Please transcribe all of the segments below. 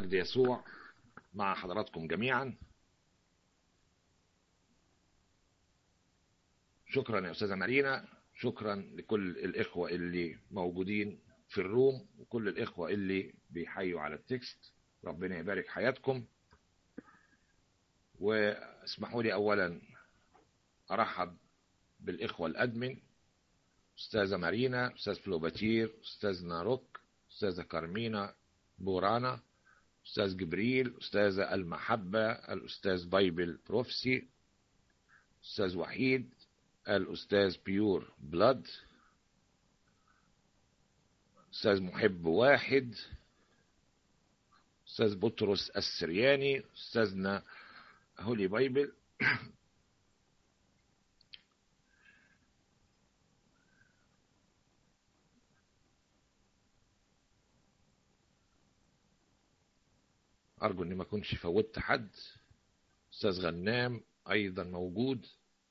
المجد يسوع مع حضراتكم جميعا شكرا يا أستاذة مارينا شكرا لكل الإخوة اللي موجودين في الروم وكل الإخوة اللي بيحيوا على التكست ربنا يبارك حياتكم واسمحوا لي أولا أرحب بالإخوة الأدمن أستاذة مارينا أستاذ فلوباتير أستاذنا روك أستاذة كارمينا بورانا أستاذ جبريل أستاذة المحبة الأستاذ بايبل بروفسي أستاذ وحيد الأستاذ بيور بلاد أستاذ محب واحد أستاذ بطرس السرياني أستاذنا هولي بايبل أرجو إني ما كنتش فوتت حد أستاذ غنام أيضا موجود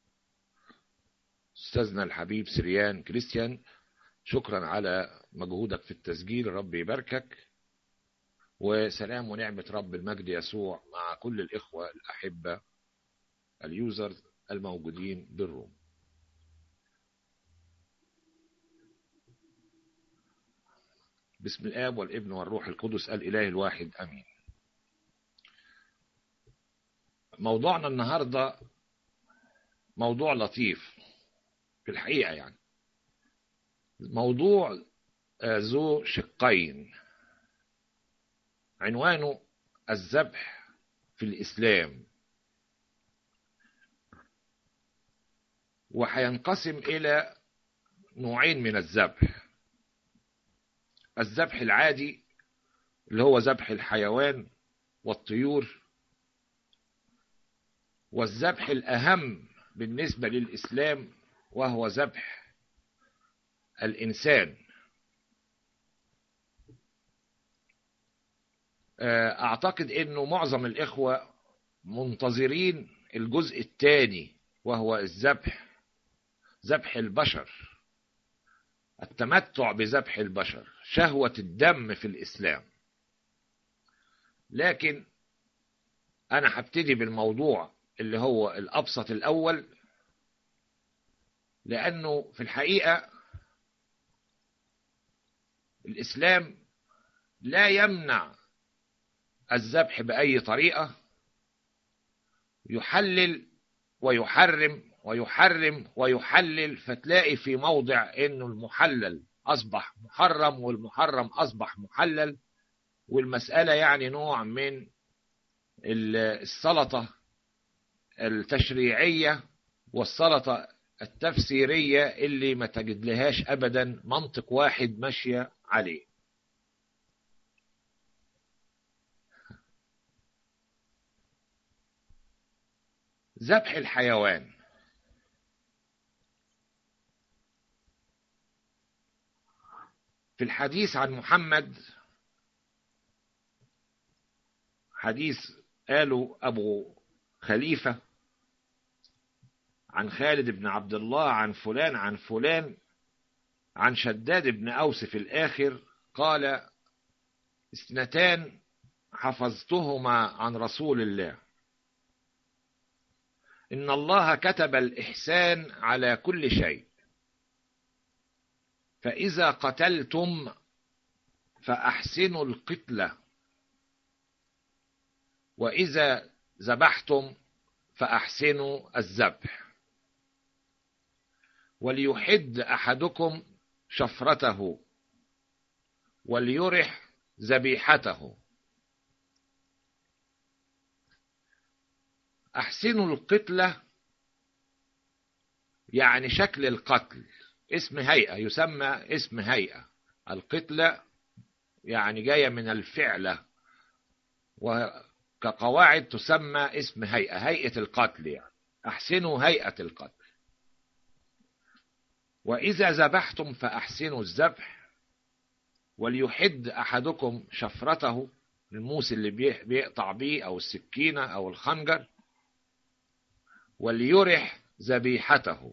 أستاذنا الحبيب سريان كريستيان شكرا على مجهودك في التسجيل رب يباركك وسلام ونعمة رب المجد يسوع مع كل الإخوة الأحبة اليوزرز الموجودين بالروم بسم الآب والابن والروح القدس الإله الواحد أمين موضوعنا النهاردة موضوع لطيف في الحقيقة يعني موضوع ذو شقين عنوانه الذبح في الإسلام وهينقسم إلى نوعين من الذبح الذبح العادي اللي هو ذبح الحيوان والطيور والذبح الأهم بالنسبة للإسلام وهو ذبح الإنسان أعتقد أنه معظم الإخوة منتظرين الجزء الثاني وهو الذبح ذبح البشر التمتع بذبح البشر شهوة الدم في الإسلام لكن أنا هبتدي بالموضوع اللي هو الأبسط الأول لأنه في الحقيقة الإسلام لا يمنع الذبح بأي طريقة يحلل ويحرم ويحرم ويحلل فتلاقي في موضع انه المحلل اصبح محرم والمحرم اصبح محلل والمسألة يعني نوع من السلطة التشريعية والسلطة التفسيرية اللي ما تجد لهاش ابدا منطق واحد ماشية عليه ذبح الحيوان في الحديث عن محمد حديث قاله أبو خليفة عن خالد بن عبد الله عن فلان عن فلان عن شداد بن أوس في الآخر قال اثنتان حفظتهما عن رسول الله إن الله كتب الإحسان على كل شيء فإذا قتلتم فأحسنوا القتلة وإذا ذبحتم فأحسنوا الذبح وليحد أحدكم شفرته وليرح ذبيحته أحسنوا القتلة يعني شكل القتل اسم هيئة يسمى اسم هيئة القتلة يعني جاية من الفعلة وكقواعد تسمى اسم هيئة هيئة القتل يعني أحسنوا هيئة القتل وإذا ذبحتم فأحسنوا الذبح وليحد أحدكم شفرته الموس اللي بيقطع بيه أو السكينة أو الخنجر وليرح ذبيحته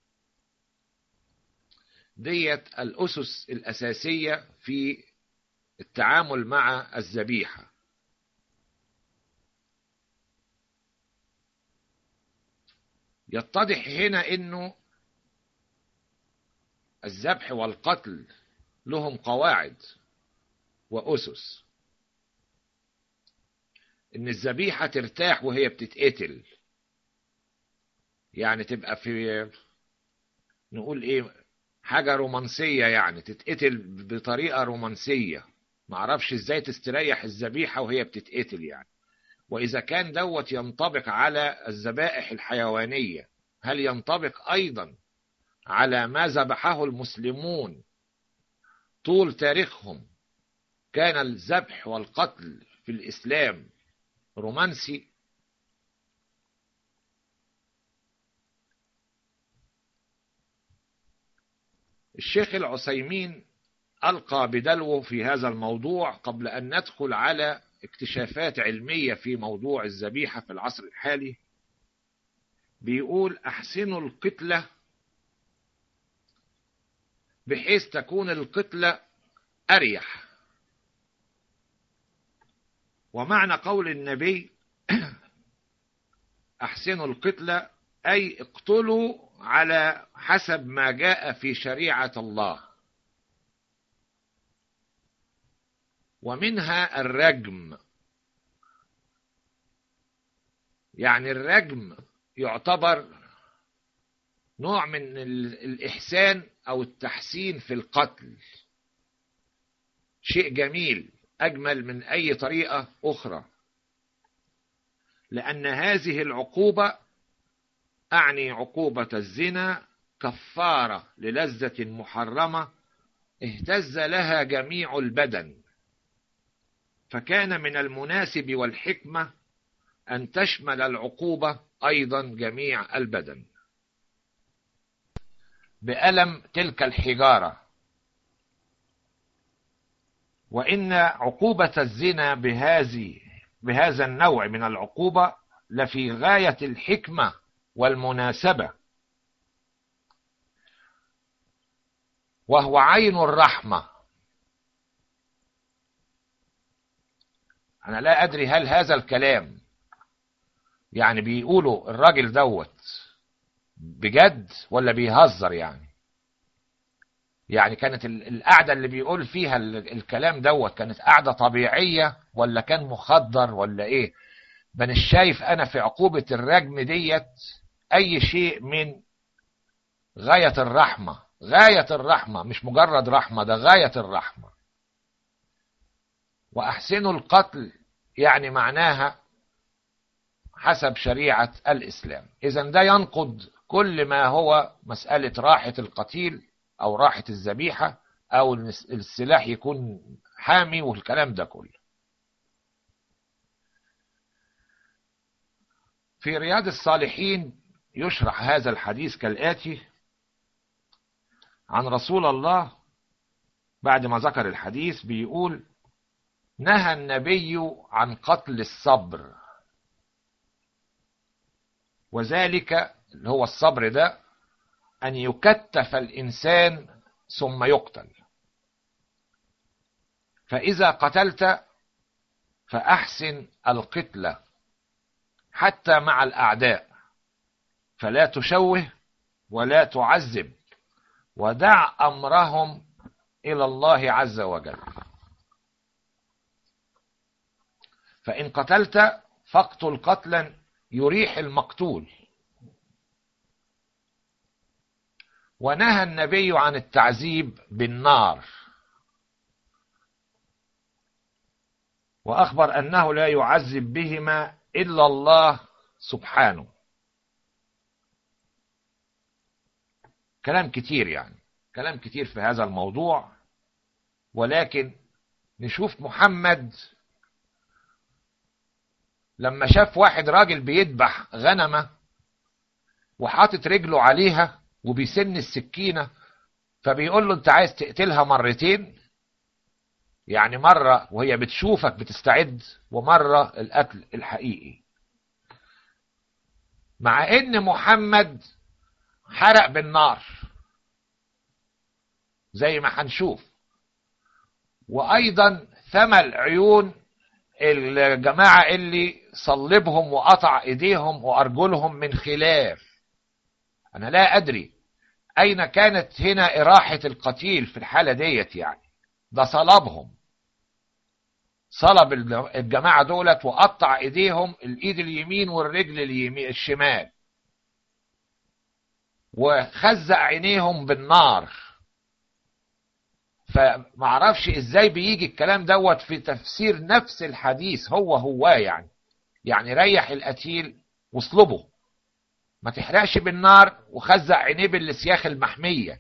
ديت الأسس الأساسية في التعامل مع الذبيحة يتضح هنا انه الذبح والقتل لهم قواعد واسس ان الذبيحه ترتاح وهي بتتقتل يعني تبقى في نقول ايه حاجه رومانسيه يعني تتقتل بطريقه رومانسيه معرفش ازاي تستريح الذبيحه وهي بتتقتل يعني واذا كان دوت ينطبق على الذبائح الحيوانيه هل ينطبق ايضا على ما ذبحه المسلمون طول تاريخهم كان الذبح والقتل في الاسلام رومانسي الشيخ العثيمين ألقى بدلوه في هذا الموضوع قبل أن ندخل على اكتشافات علمية في موضوع الذبيحة في العصر الحالي بيقول أحسنوا القتلة بحيث تكون القتلة أريح ومعنى قول النبي أحسنوا القتلة أي اقتلوا على حسب ما جاء في شريعة الله ومنها الرجم يعني الرجم يعتبر نوع من الإحسان أو التحسين في القتل شيء جميل أجمل من أي طريقة أخرى لأن هذه العقوبة أعني عقوبة الزنا كفارة للذة محرمة اهتز لها جميع البدن فكان من المناسب والحكمة أن تشمل العقوبة أيضا جميع البدن بألم تلك الحجارة وإن عقوبة الزنا بهذه بهذا النوع من العقوبة لفي غاية الحكمة والمناسبة وهو عين الرحمة أنا لا أدري هل هذا الكلام يعني بيقولوا الراجل دوت بجد ولا بيهزر يعني يعني كانت القعدة اللي بيقول فيها الكلام دوت كانت قعدة طبيعية ولا كان مخدر ولا ايه من الشايف انا في عقوبة الرجم ديت اي شيء من غاية الرحمة غاية الرحمة مش مجرد رحمة ده غاية الرحمة واحسنوا القتل يعني معناها حسب شريعة الاسلام اذا ده ينقض كل ما هو مسألة راحة القتيل او راحة الذبيحة او السلاح يكون حامي والكلام ده كله في رياض الصالحين يشرح هذا الحديث كالآتي عن رسول الله بعد ما ذكر الحديث بيقول نهى النبي عن قتل الصبر وذلك اللي هو الصبر ده أن يكتف الإنسان ثم يقتل فإذا قتلت فأحسن القتلة حتى مع الأعداء فلا تشوه ولا تعذب ودع أمرهم إلى الله عز وجل فإن قتلت فاقتل قتلا يريح المقتول ونهى النبي عن التعذيب بالنار وأخبر أنه لا يعذب بهما إلا الله سبحانه كلام كتير يعني كلام كتير في هذا الموضوع ولكن نشوف محمد لما شاف واحد راجل بيذبح غنمة وحاطط رجله عليها وبيسن السكينة فبيقول له انت عايز تقتلها مرتين يعني مرة وهي بتشوفك بتستعد ومرة القتل الحقيقي مع ان محمد حرق بالنار زي ما هنشوف وايضا ثمل عيون الجماعة اللي صلبهم وقطع ايديهم وارجلهم من خلاف انا لا ادري اين كانت هنا اراحة القتيل في الحالة ديت يعني ده صلبهم صلب الجماعة دولت وقطع ايديهم الايد اليمين والرجل اليمين الشمال وخزق عينيهم بالنار فمعرفش ازاي بيجي الكلام دوت في تفسير نفس الحديث هو هو يعني يعني ريح القتيل واصلبه ما تحرقش بالنار وخزق عينيه بالسياخ المحمية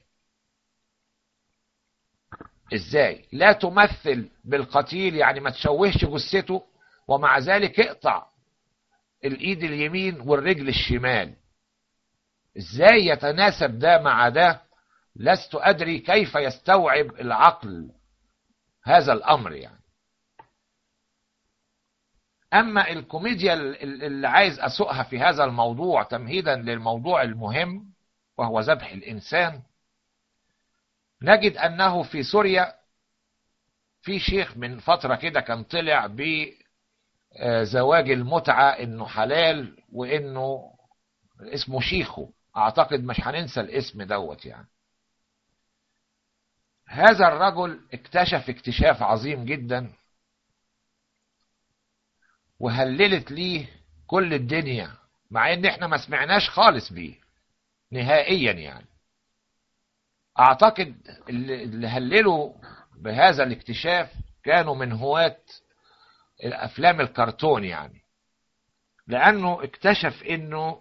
ازاي لا تمثل بالقتيل يعني ما تشوهش جثته ومع ذلك اقطع الايد اليمين والرجل الشمال ازاي يتناسب ده مع ده لست ادري كيف يستوعب العقل هذا الامر يعني اما الكوميديا اللي عايز اسوقها في هذا الموضوع تمهيدا للموضوع المهم وهو ذبح الانسان نجد انه في سوريا في شيخ من فترة كده كان طلع بزواج المتعة انه حلال وانه اسمه شيخه اعتقد مش هننسى الاسم دوت يعني هذا الرجل اكتشف اكتشاف عظيم جدا وهللت ليه كل الدنيا مع ان احنا ما سمعناش خالص بيه نهائيا يعني اعتقد اللي هللوا بهذا الاكتشاف كانوا من هواة الافلام الكرتون يعني لانه اكتشف انه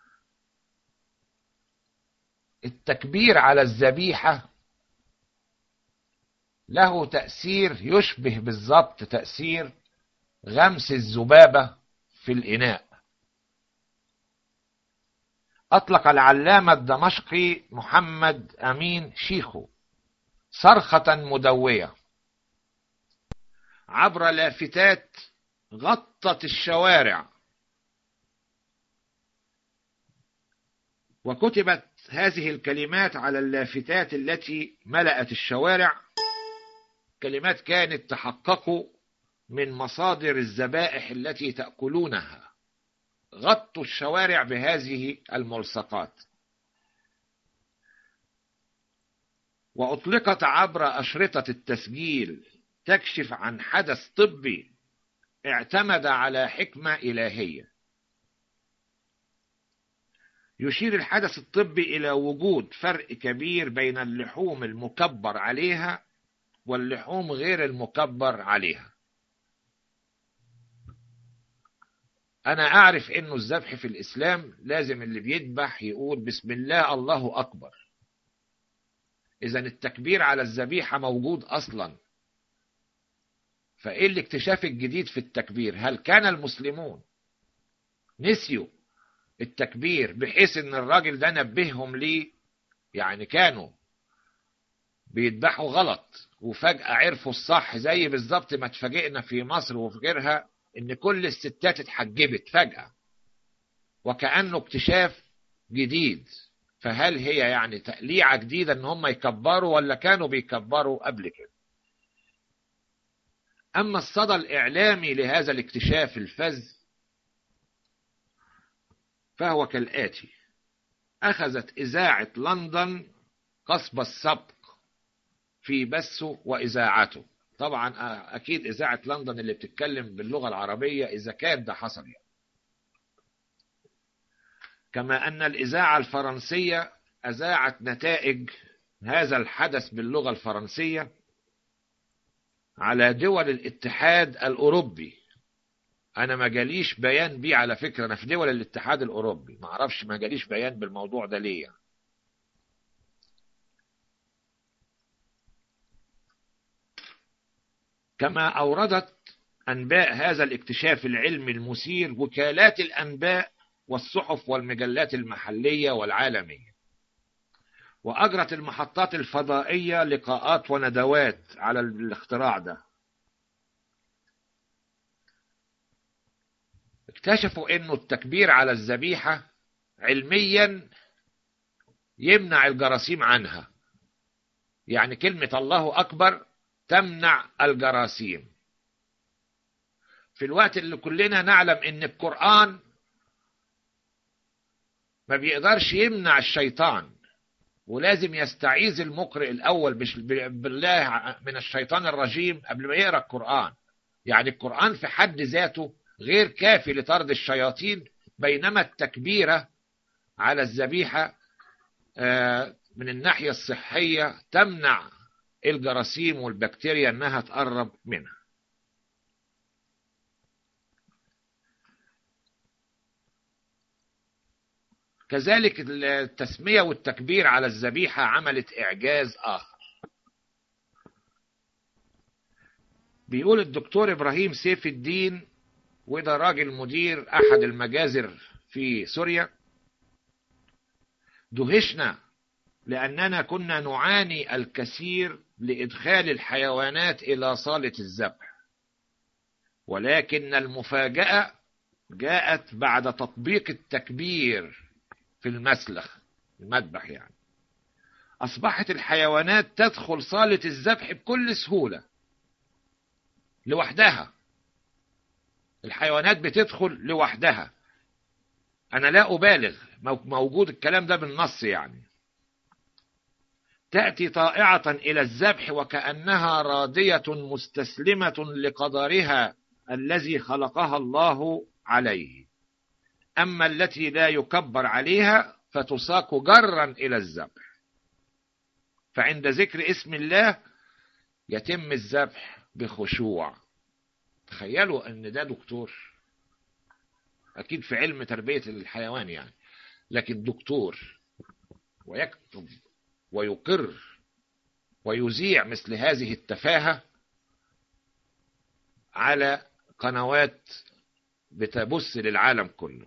التكبير على الذبيحة له تأثير يشبه بالضبط تأثير غمس الذبابة في الإناء أطلق العلامة الدمشقي محمد أمين شيخو صرخة مدوية عبر لافتات غطت الشوارع وكتبت هذه الكلمات على اللافتات التي ملأت الشوارع كلمات كانت تحقق من مصادر الذبائح التي تأكلونها غطوا الشوارع بهذه الملصقات وأطلقت عبر أشرطة التسجيل تكشف عن حدث طبي اعتمد على حكمة إلهية يشير الحدث الطبي إلى وجود فرق كبير بين اللحوم المكبر عليها واللحوم غير المكبر عليها أنا أعرف إنه الذبح في الإسلام لازم اللي بيذبح يقول بسم الله الله أكبر إذا التكبير على الذبيحة موجود أصلا فإيه الاكتشاف الجديد في التكبير هل كان المسلمون نسيوا التكبير بحيث ان الراجل ده نبههم ليه يعني كانوا بيذبحوا غلط وفجأة عرفوا الصح زي بالظبط ما اتفاجئنا في مصر وفي غيرها ان كل الستات اتحجبت فجأة وكأنه اكتشاف جديد فهل هي يعني تقليعة جديدة ان هم يكبروا ولا كانوا بيكبروا قبل كده اما الصدى الاعلامي لهذا الاكتشاف الفذ فهو كالآتي أخذت إذاعة لندن قصب السبق في بثه وإذاعته طبعا أكيد إذاعة لندن اللي بتتكلم باللغة العربية إذا كان ده حصل يعني. كما أن الإذاعة الفرنسية أذاعت نتائج هذا الحدث باللغة الفرنسية على دول الاتحاد الأوروبي انا ما جاليش بيان بيه على فكره انا في دول الاتحاد الاوروبي ما اعرفش ما جاليش بيان بالموضوع ده ليه يعني. كما اوردت انباء هذا الاكتشاف العلمي المثير وكالات الانباء والصحف والمجلات المحليه والعالميه واجرت المحطات الفضائيه لقاءات وندوات على الاختراع ده اكتشفوا انه التكبير على الذبيحة علميا يمنع الجراثيم عنها يعني كلمة الله اكبر تمنع الجراثيم في الوقت اللي كلنا نعلم ان القرآن ما بيقدرش يمنع الشيطان ولازم يستعيذ المقرئ الأول بالله من الشيطان الرجيم قبل ما يقرأ القرآن يعني القرآن في حد ذاته غير كافي لطرد الشياطين بينما التكبيرة على الذبيحة من الناحية الصحية تمنع الجراثيم والبكتيريا انها تقرب منها كذلك التسمية والتكبير على الذبيحة عملت إعجاز آخر بيقول الدكتور إبراهيم سيف الدين وده راجل مدير أحد المجازر في سوريا دهشنا لأننا كنا نعاني الكثير لإدخال الحيوانات إلى صالة الذبح ولكن المفاجأة جاءت بعد تطبيق التكبير في المسلخ المذبح يعني أصبحت الحيوانات تدخل صالة الذبح بكل سهولة لوحدها الحيوانات بتدخل لوحدها أنا لا أبالغ موجود الكلام ده بالنص يعني تأتي طائعة إلى الذبح وكأنها رادية مستسلمة لقدرها الذي خلقها الله عليه أما التي لا يكبر عليها فتساق جرا إلى الذبح فعند ذكر اسم الله يتم الذبح بخشوع تخيلوا أن ده دكتور أكيد في علم تربية الحيوان يعني لكن دكتور ويكتب ويقر ويذيع مثل هذه التفاهة على قنوات بتبث للعالم كله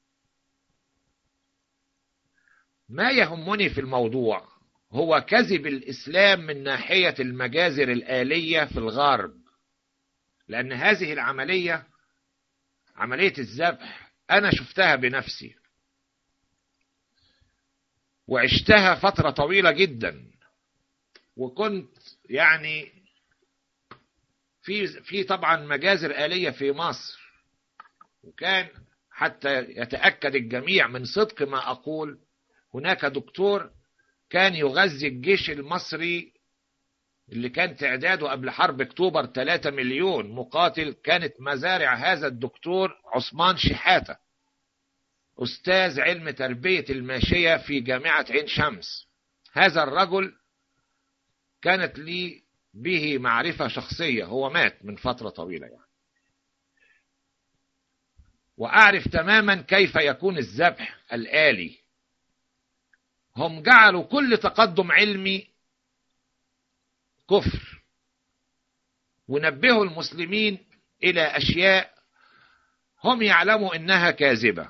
ما يهمني في الموضوع هو كذب الإسلام من ناحية المجازر الآلية في الغرب لأن هذه العملية عملية الذبح أنا شفتها بنفسي وعشتها فترة طويلة جدا وكنت يعني في في طبعا مجازر آلية في مصر وكان حتى يتأكد الجميع من صدق ما أقول هناك دكتور كان يغذي الجيش المصري اللي كان تعداده قبل حرب اكتوبر 3 مليون مقاتل كانت مزارع هذا الدكتور عثمان شحاتة أستاذ علم تربية الماشية في جامعة عين شمس هذا الرجل كانت لي به معرفة شخصية هو مات من فترة طويلة يعني وأعرف تماما كيف يكون الذبح الآلي هم جعلوا كل تقدم علمي كفر ونبهوا المسلمين إلى أشياء هم يعلموا إنها كاذبة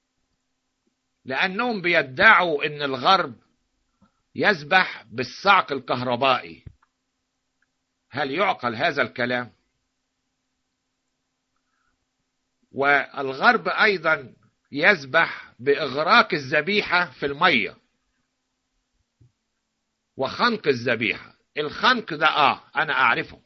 لأنهم بيدعوا إن الغرب يسبح بالصعق الكهربائي هل يعقل هذا الكلام والغرب أيضا يسبح بإغراق الذبيحة في المية وخنق الذبيحة الخنق ده آه أنا أعرفه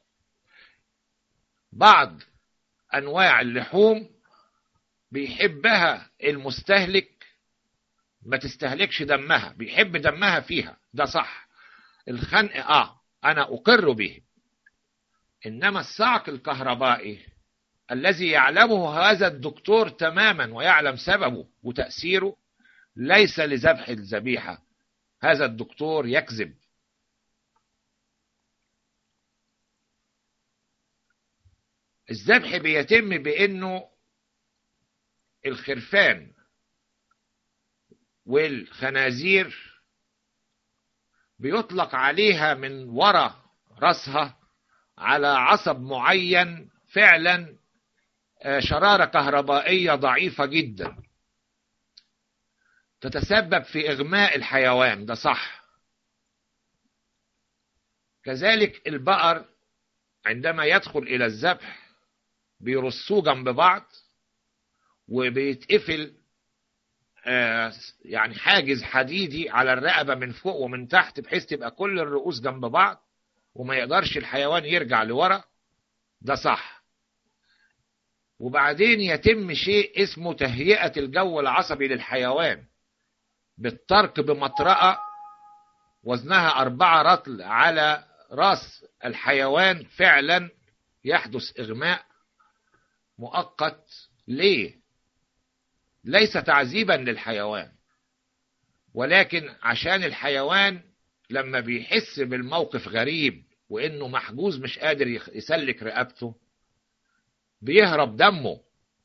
بعض أنواع اللحوم بيحبها المستهلك ما تستهلكش دمها بيحب دمها فيها ده صح الخنق آه أنا أقر به إنما الصعق الكهربائي الذي يعلمه هذا الدكتور تماما ويعلم سببه وتأثيره ليس لذبح الذبيحة هذا الدكتور يكذب الذبح بيتم بانه الخرفان والخنازير بيطلق عليها من وراء راسها على عصب معين فعلا شرارة كهربائية ضعيفة جدا تتسبب في إغماء الحيوان ده صح كذلك البقر عندما يدخل إلى الذبح بيرصوه جنب بعض وبيتقفل يعني حاجز حديدي على الرقبة من فوق ومن تحت بحيث تبقى كل الرؤوس جنب بعض وما يقدرش الحيوان يرجع لورا ده صح وبعدين يتم شيء اسمه تهيئة الجو العصبي للحيوان بالترك بمطرقة وزنها أربعة رطل على رأس الحيوان فعلا يحدث إغماء مؤقت ليه ليس تعذيبا للحيوان ولكن عشان الحيوان لما بيحس بالموقف غريب وانه محجوز مش قادر يسلك رقبته بيهرب دمه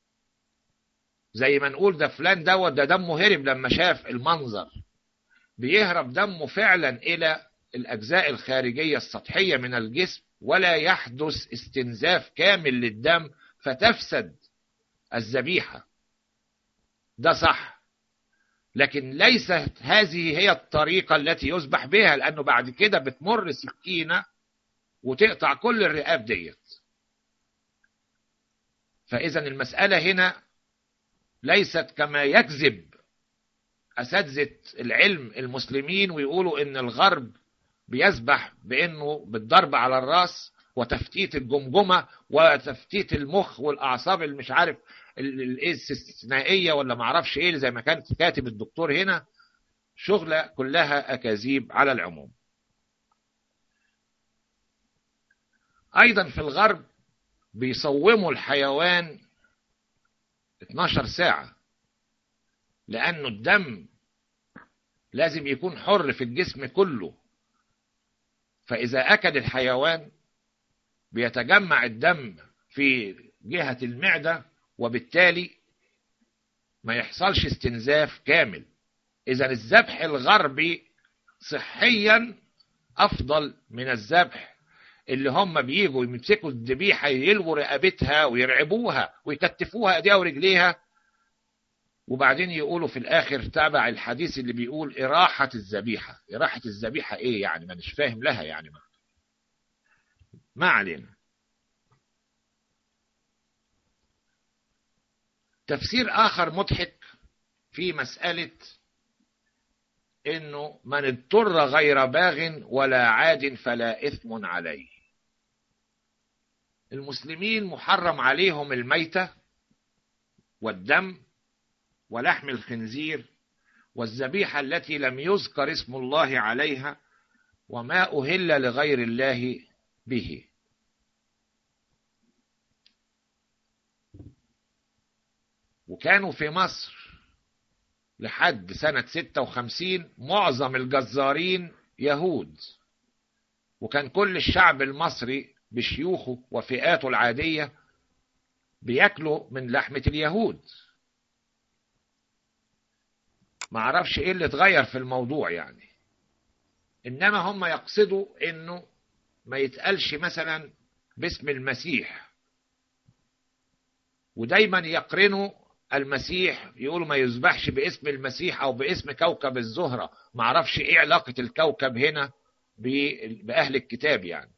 زي ما نقول ده فلان دوت ده دمه هرب لما شاف المنظر بيهرب دمه فعلا الى الاجزاء الخارجيه السطحيه من الجسم ولا يحدث استنزاف كامل للدم فتفسد الذبيحه ده صح لكن ليست هذه هي الطريقه التي يذبح بها لانه بعد كده بتمر سكينه وتقطع كل الرقاب ديت فاذا المساله هنا ليست كما يكذب اساتذه العلم المسلمين ويقولوا ان الغرب بيسبح بانه بالضرب على الراس وتفتيت الجمجمه وتفتيت المخ والاعصاب اللي مش عارف الاستثنائيه ولا ما اعرفش ايه زي ما كان كاتب الدكتور هنا شغله كلها اكاذيب على العموم ايضا في الغرب بيصوموا الحيوان 12 ساعه لانه الدم لازم يكون حر في الجسم كله فاذا اكل الحيوان بيتجمع الدم في جهه المعده وبالتالي ما يحصلش استنزاف كامل اذا الذبح الغربي صحيا افضل من الذبح اللي هم بيجوا يمسكوا الذبيحه يلووا رقبتها ويرعبوها ويكتفوها ايديها ورجليها وبعدين يقولوا في الاخر تابع الحديث اللي بيقول اراحه الذبيحه اراحه الذبيحه ايه يعني ما مش فاهم لها يعني ما, ما علينا تفسير آخر مضحك في مسألة إنه من اضطر غير باغ ولا عاد فلا إثم عليه المسلمين محرم عليهم الميتة والدم ولحم الخنزير والذبيحة التي لم يذكر اسم الله عليها وما أهل لغير الله به وكانوا في مصر لحد سنة 56 معظم الجزارين يهود وكان كل الشعب المصري بشيوخه وفئاته العادية بياكلوا من لحمة اليهود ما اعرفش ايه اللي اتغير في الموضوع يعني انما هم يقصدوا انه ما يتقالش مثلا باسم المسيح ودايما يقرنوا المسيح يقولوا ما يذبحش باسم المسيح او باسم كوكب الزهره ما اعرفش ايه علاقه الكوكب هنا باهل الكتاب يعني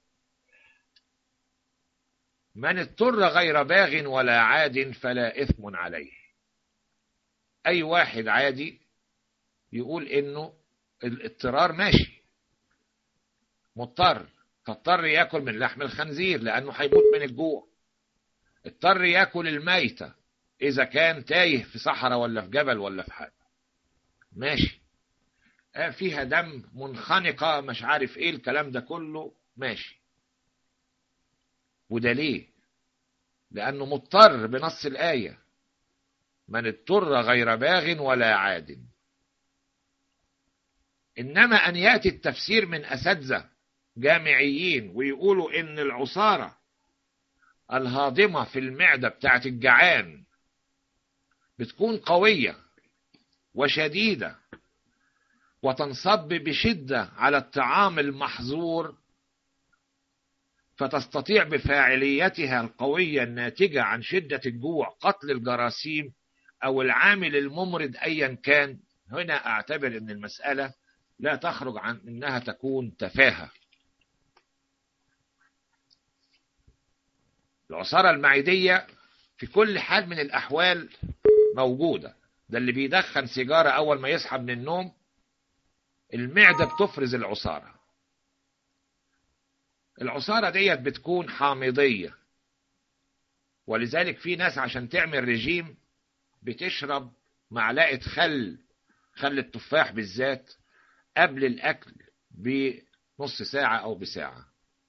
من اضطر غير باغ ولا عاد فلا اثم عليه اي واحد عادي يقول انه الاضطرار ماشي مضطر فاضطر ياكل من لحم الخنزير لانه هيموت من الجوع اضطر ياكل الميته اذا كان تايه في صحراء ولا في جبل ولا في حاجه ماشي فيها دم منخنقه مش عارف ايه الكلام ده كله ماشي وده ليه لانه مضطر بنص الايه من اضطر غير باغ ولا عاد انما ان ياتي التفسير من اساتذه جامعيين ويقولوا ان العصاره الهاضمه في المعده بتاعت الجعان بتكون قويه وشديده وتنصب بشده على الطعام المحظور فتستطيع بفاعليتها القويه الناتجه عن شده الجوع قتل الجراثيم او العامل الممرض ايا كان هنا اعتبر ان المساله لا تخرج عن انها تكون تفاهه العصاره المعديه في كل حال من الاحوال موجوده ده اللي بيدخن سيجاره اول ما يصحى من النوم المعده بتفرز العصاره العصارة ديت بتكون حامضية ولذلك في ناس عشان تعمل رجيم بتشرب معلقة خل خل التفاح بالذات قبل الأكل بنص ساعة أو بساعة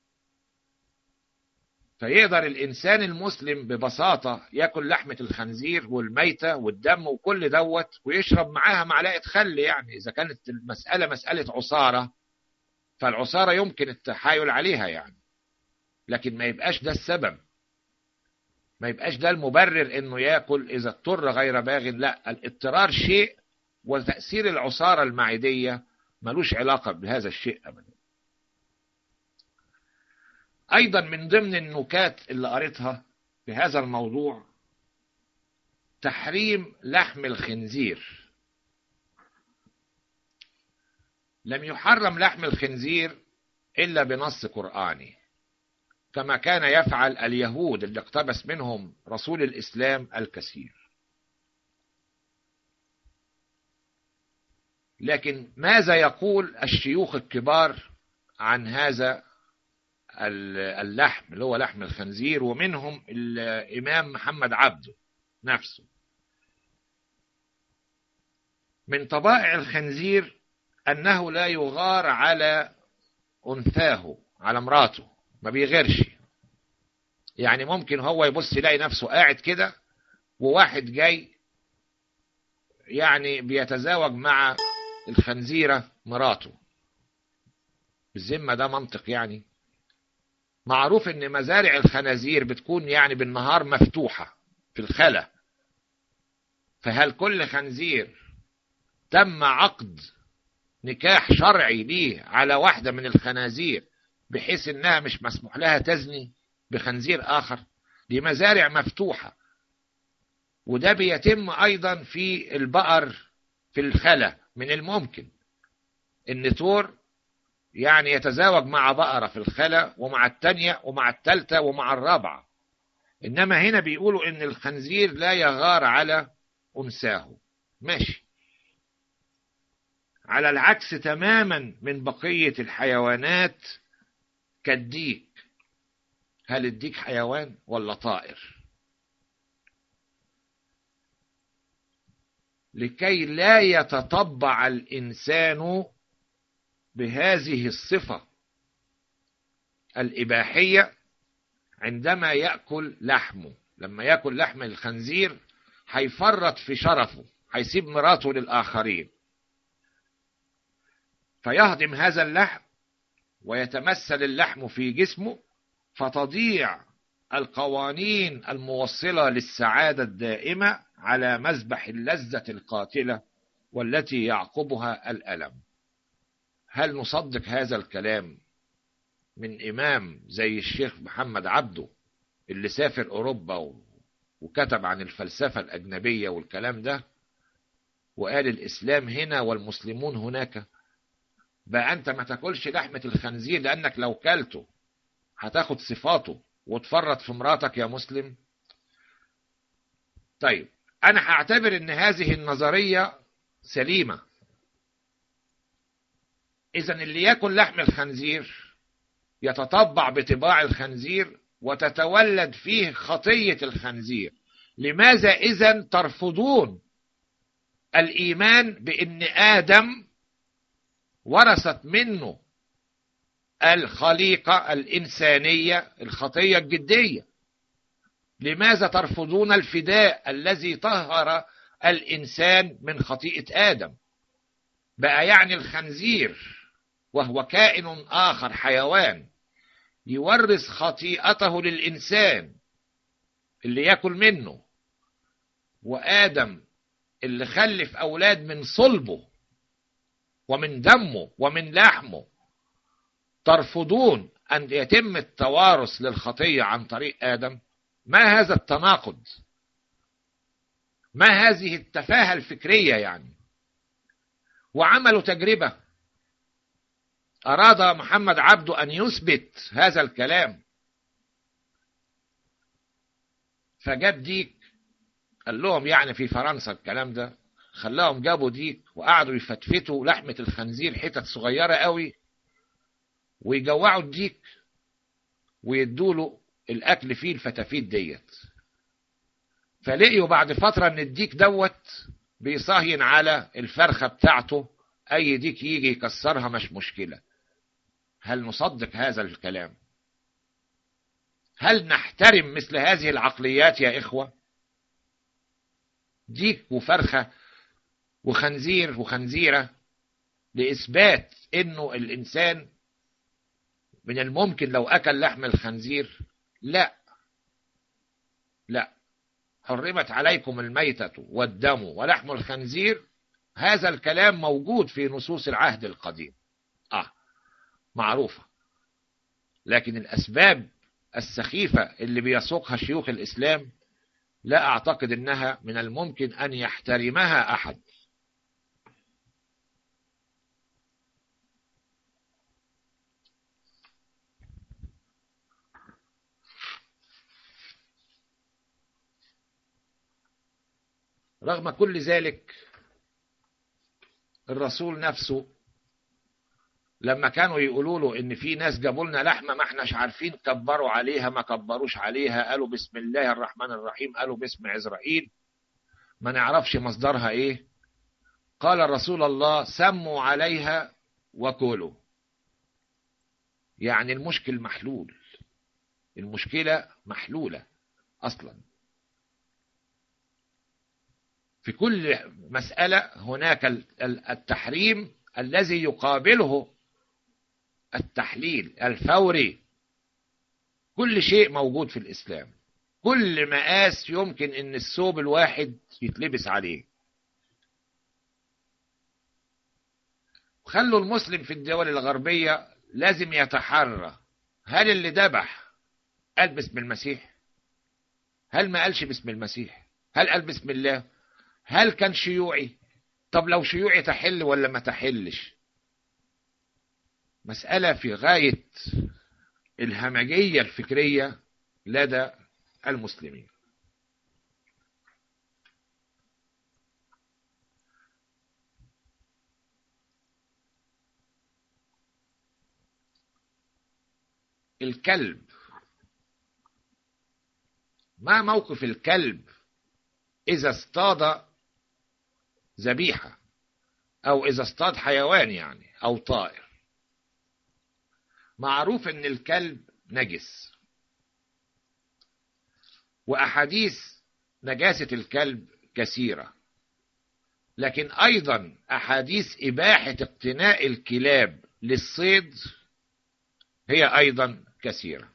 فيقدر الإنسان المسلم ببساطة يأكل لحمة الخنزير والميتة والدم وكل دوت ويشرب معاها معلقة خل يعني إذا كانت المسألة مسألة عصارة فالعصارة يمكن التحايل عليها يعني لكن ما يبقاش ده السبب ما يبقاش ده المبرر انه ياكل اذا اضطر غير باغ لا الاضطرار شيء وتأثير العصارة المعدية ملوش علاقة بهذا الشيء ابدا ايضا من ضمن النكات اللي قريتها في هذا الموضوع تحريم لحم الخنزير لم يحرم لحم الخنزير الا بنص قراني كما كان يفعل اليهود اللي اقتبس منهم رسول الاسلام الكثير لكن ماذا يقول الشيوخ الكبار عن هذا اللحم اللي هو لحم الخنزير ومنهم الامام محمد عبده نفسه من طبائع الخنزير انه لا يغار على انثاه على مراته ما بيغيرش يعني ممكن هو يبص يلاقي نفسه قاعد كده وواحد جاي يعني بيتزاوج مع الخنزيرة مراته بالذمة ده منطق يعني معروف ان مزارع الخنازير بتكون يعني بالنهار مفتوحة في الخلا فهل كل خنزير تم عقد نكاح شرعي ليه على واحدة من الخنازير بحيث انها مش مسموح لها تزني بخنزير اخر دي مزارع مفتوحة وده بيتم ايضا في البقر في الخلا من الممكن ان تور يعني يتزاوج مع بقرة في الخلا ومع التانية ومع التالتة ومع الرابعة انما هنا بيقولوا ان الخنزير لا يغار على انساه ماشي على العكس تماما من بقية الحيوانات كالديك هل الديك حيوان ولا طائر لكي لا يتطبع الإنسان بهذه الصفة الإباحية عندما يأكل لحمه لما يأكل لحم الخنزير هيفرط في شرفه هيسيب مراته للآخرين فيهضم هذا اللحم ويتمثل اللحم في جسمه فتضيع القوانين الموصلة للسعادة الدائمة على مذبح اللذة القاتلة والتي يعقبها الألم هل نصدق هذا الكلام من إمام زي الشيخ محمد عبده اللي سافر أوروبا وكتب عن الفلسفة الأجنبية والكلام ده وقال الإسلام هنا والمسلمون هناك بقى أنت ما تاكلش لحمة الخنزير لأنك لو كلته هتاخد صفاته وتفرط في مراتك يا مسلم طيب أنا هعتبر إن هذه النظرية سليمة إذا اللي ياكل لحم الخنزير يتطبع بطباع الخنزير وتتولد فيه خطية الخنزير لماذا إذا ترفضون الإيمان بأن آدم ورثت منه الخليقة الإنسانية الخطية الجدية لماذا ترفضون الفداء الذي طهر الإنسان من خطيئة آدم بقى يعني الخنزير وهو كائن آخر حيوان يورث خطيئته للإنسان اللي ياكل منه وآدم اللي خلف أولاد من صلبه ومن دمه ومن لحمه ترفضون أن يتم التوارث للخطية عن طريق آدم ما هذا التناقض ما هذه التفاهة الفكرية يعني وعملوا تجربة أراد محمد عبده أن يثبت هذا الكلام فجاب ديك قال لهم يعني في فرنسا الكلام ده خلاهم جابوا ديك وقعدوا يفتفتوا لحمة الخنزير حتت صغيرة قوي ويجوعوا الديك ويدوله الاكل فيه الفتافيت ديت فلقيوا بعد فتره ان الديك دوت بيصهين على الفرخه بتاعته اي ديك يجي يكسرها مش مشكله هل نصدق هذا الكلام هل نحترم مثل هذه العقليات يا اخوه ديك وفرخه وخنزير وخنزيره لاثبات انه الانسان من الممكن لو اكل لحم الخنزير لا لا حرمت عليكم الميتة والدم ولحم الخنزير هذا الكلام موجود في نصوص العهد القديم اه معروفة لكن الأسباب السخيفة اللي بيسوقها شيوخ الإسلام لا أعتقد أنها من الممكن أن يحترمها أحد رغم كل ذلك الرسول نفسه لما كانوا يقولوا له ان في ناس جابوا لنا لحمه ما احناش عارفين كبروا عليها ما كبروش عليها قالوا بسم الله الرحمن الرحيم قالوا باسم عزرائيل ما نعرفش مصدرها ايه قال رسول الله سموا عليها وكلوا يعني المشكل محلول المشكله محلوله اصلا في كل مسألة هناك التحريم الذي يقابله التحليل الفوري كل شيء موجود في الإسلام كل مقاس يمكن ان الثوب الواحد يتلبس عليه خلوا المسلم في الدول الغربية لازم يتحرى هل اللي ذبح قال بسم المسيح هل ما قالش بسم المسيح هل قال بسم الله هل كان شيوعي طب لو شيوعي تحل ولا ما تحلش مسألة في غاية الهمجية الفكرية لدى المسلمين الكلب ما موقف الكلب إذا اصطاد ذبيحة أو إذا اصطاد حيوان يعني أو طائر معروف إن الكلب نجس وأحاديث نجاسة الكلب كثيرة لكن أيضا أحاديث إباحة اقتناء الكلاب للصيد هي أيضا كثيرة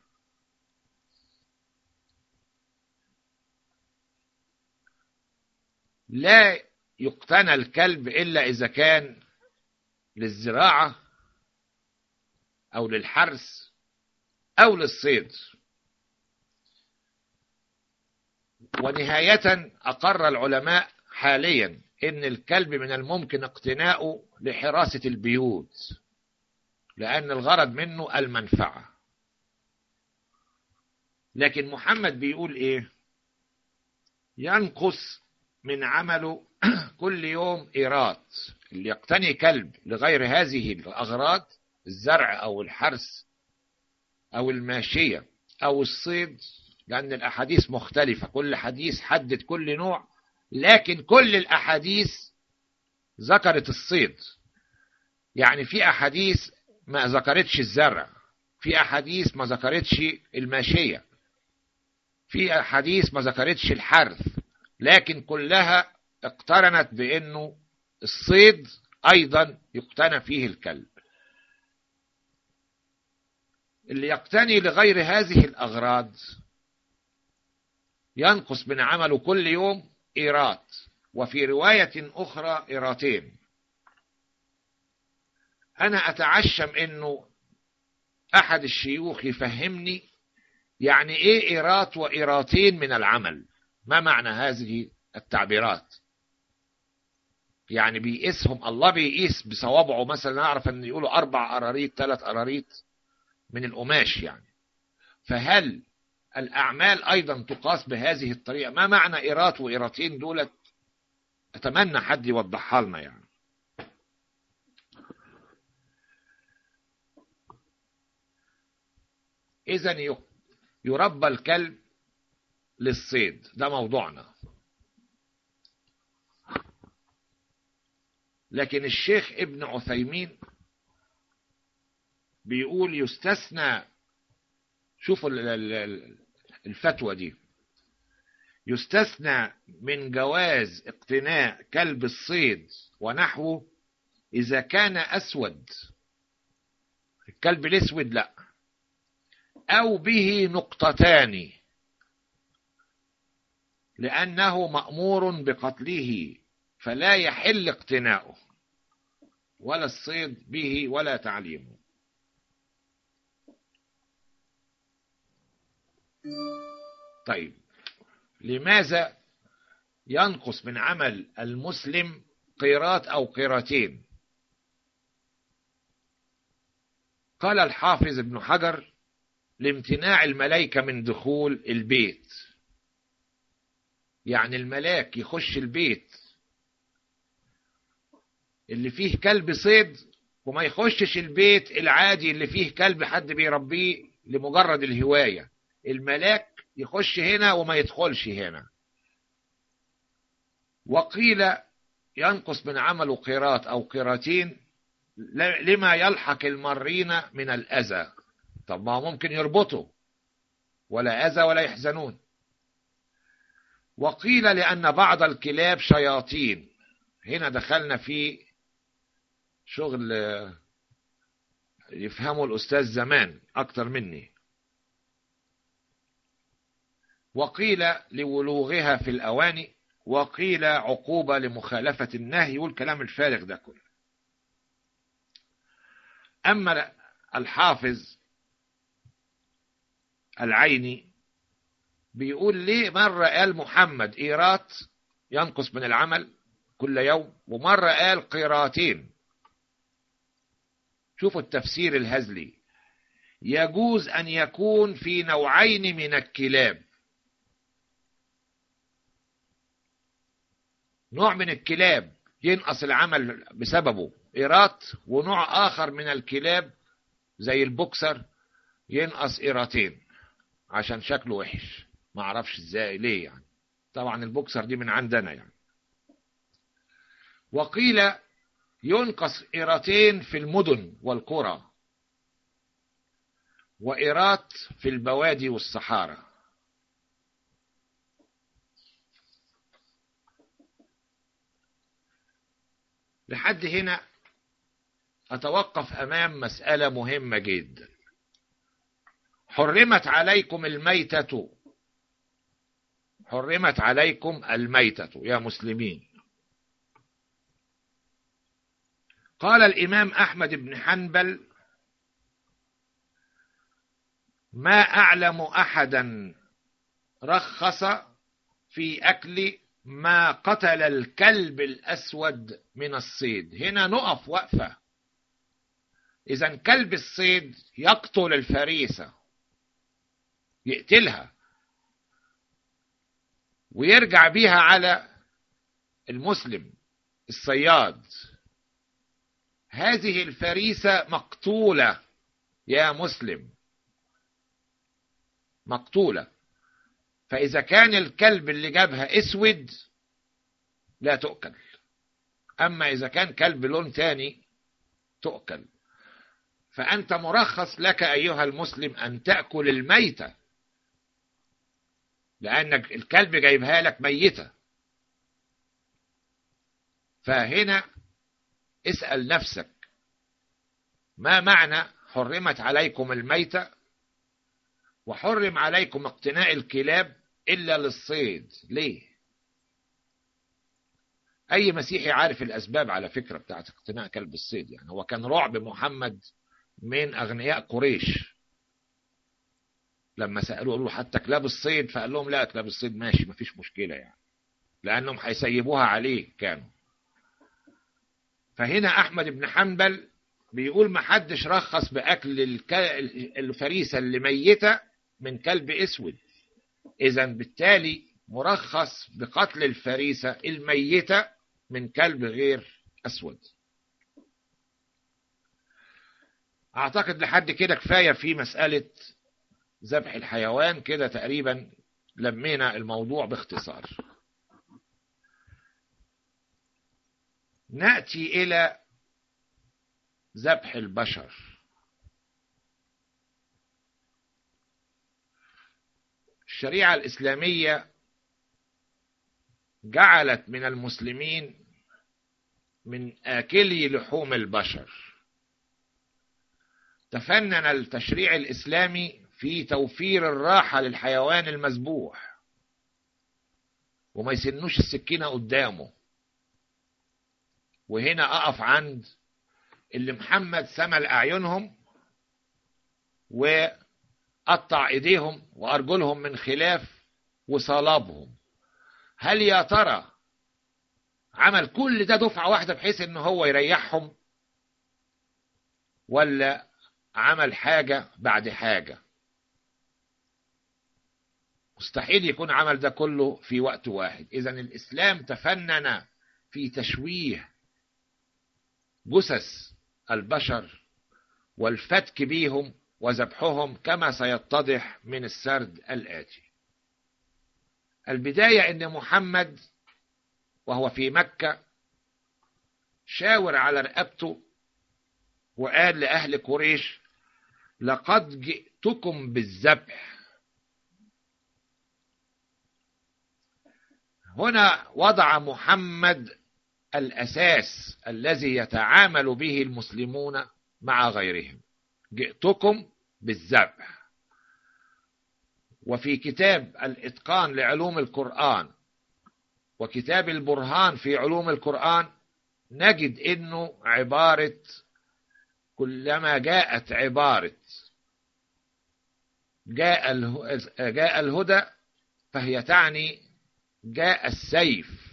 لا يقتنى الكلب إلا إذا كان للزراعة أو للحرث أو للصيد ونهاية أقر العلماء حاليا إن الكلب من الممكن اقتناؤه لحراسة البيوت لأن الغرض منه المنفعة لكن محمد بيقول إيه ينقص من عمله كل يوم إيرات اللي يقتني كلب لغير هذه الأغراض الزرع أو الحرث أو الماشية أو الصيد لأن الأحاديث مختلفة كل حديث حدد كل نوع لكن كل الأحاديث ذكرت الصيد يعني في أحاديث ما ذكرتش الزرع في أحاديث ما ذكرتش الماشية في أحاديث ما ذكرتش الحرث لكن كلها اقترنت بأنه الصيد أيضا يقتنى فيه الكلب اللي يقتني لغير هذه الأغراض ينقص من عمله كل يوم إيرات وفي رواية أخرى إيراتين أنا أتعشم أنه أحد الشيوخ يفهمني يعني إيه إيرات وإيراتين من العمل ما معنى هذه التعبيرات يعني بيقيسهم الله بيقيس بصوابعه مثلا أعرف أن يقولوا أربع قراريط ثلاث قراريط من القماش يعني فهل الأعمال أيضا تقاس بهذه الطريقة ما معنى إيرات وإيراتين دولت أتمنى حد يوضحها لنا يعني إذا يربى الكلب للصيد ده موضوعنا لكن الشيخ ابن عثيمين بيقول يستثنى شوفوا الفتوى دي يستثنى من جواز اقتناء كلب الصيد ونحوه إذا كان أسود الكلب الأسود لا أو به نقطتان لأنه مأمور بقتله فلا يحل اقتناؤه ولا الصيد به ولا تعليمه طيب لماذا ينقص من عمل المسلم قيرات أو قيرتين قال الحافظ ابن حجر لامتناع الملائكة من دخول البيت يعني الملاك يخش البيت اللي فيه كلب صيد وما يخشش البيت العادي اللي فيه كلب حد بيربيه لمجرد الهواية الملاك يخش هنا وما يدخلش هنا وقيل ينقص من عمله قيرات أو قيراتين لما يلحق المرين من الأذى طب ما ممكن يربطوا ولا أذى ولا يحزنون وقيل لأن بعض الكلاب شياطين هنا دخلنا في شغل يفهمه الأستاذ زمان أكتر مني وقيل لولوغها في الأواني وقيل عقوبة لمخالفة النهي والكلام الفارغ ده كله أما الحافظ العيني بيقول ليه مرة قال محمد إيرات ينقص من العمل كل يوم ومرة قال قيراتين شوفوا التفسير الهزلي يجوز أن يكون في نوعين من الكلاب نوع من الكلاب ينقص العمل بسببه إيرات ونوع آخر من الكلاب زي البوكسر ينقص إيراتين عشان شكله وحش ما اعرفش ازاي ليه يعني طبعا البوكسر دي من عندنا يعني وقيل ينقص إيراتين في المدن والقرى وإيرات في البوادي والصحارى لحد هنا أتوقف أمام مسألة مهمة جدا حرمت عليكم الميتة حرمت عليكم الميتة يا مسلمين قال الإمام أحمد بن حنبل ما أعلم أحدا رخص في أكل ما قتل الكلب الأسود من الصيد هنا نقف وقفة إذا كلب الصيد يقتل الفريسة يقتلها ويرجع بيها على المسلم الصياد هذه الفريسة مقتولة يا مسلم مقتولة فإذا كان الكلب اللي جابها اسود لا تؤكل أما إذا كان كلب لون تاني تؤكل فأنت مرخص لك أيها المسلم أن تأكل الميتة لأنك الكلب جايبها لك ميتة فهنا اسأل نفسك ما معنى حرمت عليكم الميتة وحرم عليكم اقتناء الكلاب إلا للصيد ليه أي مسيحي عارف الأسباب على فكرة بتاعت اقتناء كلب الصيد يعني هو كان رعب محمد من أغنياء قريش لما سألوه قالوا حتى كلاب الصيد فقال لهم لا كلاب الصيد ماشي مفيش مشكلة يعني لأنهم هيسيبوها عليه كانوا فهنا أحمد بن حنبل بيقول ما حدش رخص بأكل الفريسة اللي ميتة من كلب اسود اذا بالتالي مرخص بقتل الفريسة الميتة من كلب غير اسود اعتقد لحد كده كفاية في مسألة ذبح الحيوان كده تقريبا لمينا الموضوع باختصار ناتي الى ذبح البشر الشريعه الاسلاميه جعلت من المسلمين من آكلي لحوم البشر تفنن التشريع الإسلامي في توفير الراحة للحيوان المذبوح وما يسنوش السكينة قدامه وهنا أقف عند اللي محمد سمل أعينهم وقطع إيديهم وأرجلهم من خلاف وصلابهم هل يا ترى عمل كل ده دفعة واحدة بحيث ان هو يريحهم ولا عمل حاجة بعد حاجة مستحيل يكون عمل ده كله في وقت واحد اذا الاسلام تفنن في تشويه جثث البشر والفتك بيهم وذبحهم كما سيتضح من السرد الآتي البداية ان محمد وهو في مكة شاور على رقبته وقال لأهل قريش لقد جئتكم بالذبح هنا وضع محمد الأساس الذي يتعامل به المسلمون مع غيرهم جئتكم بالذبح وفي كتاب الإتقان لعلوم القرآن وكتاب البرهان في علوم القرآن نجد انه عبارة كلما جاءت عبارة جاء جاء الهدى فهي تعني جاء السيف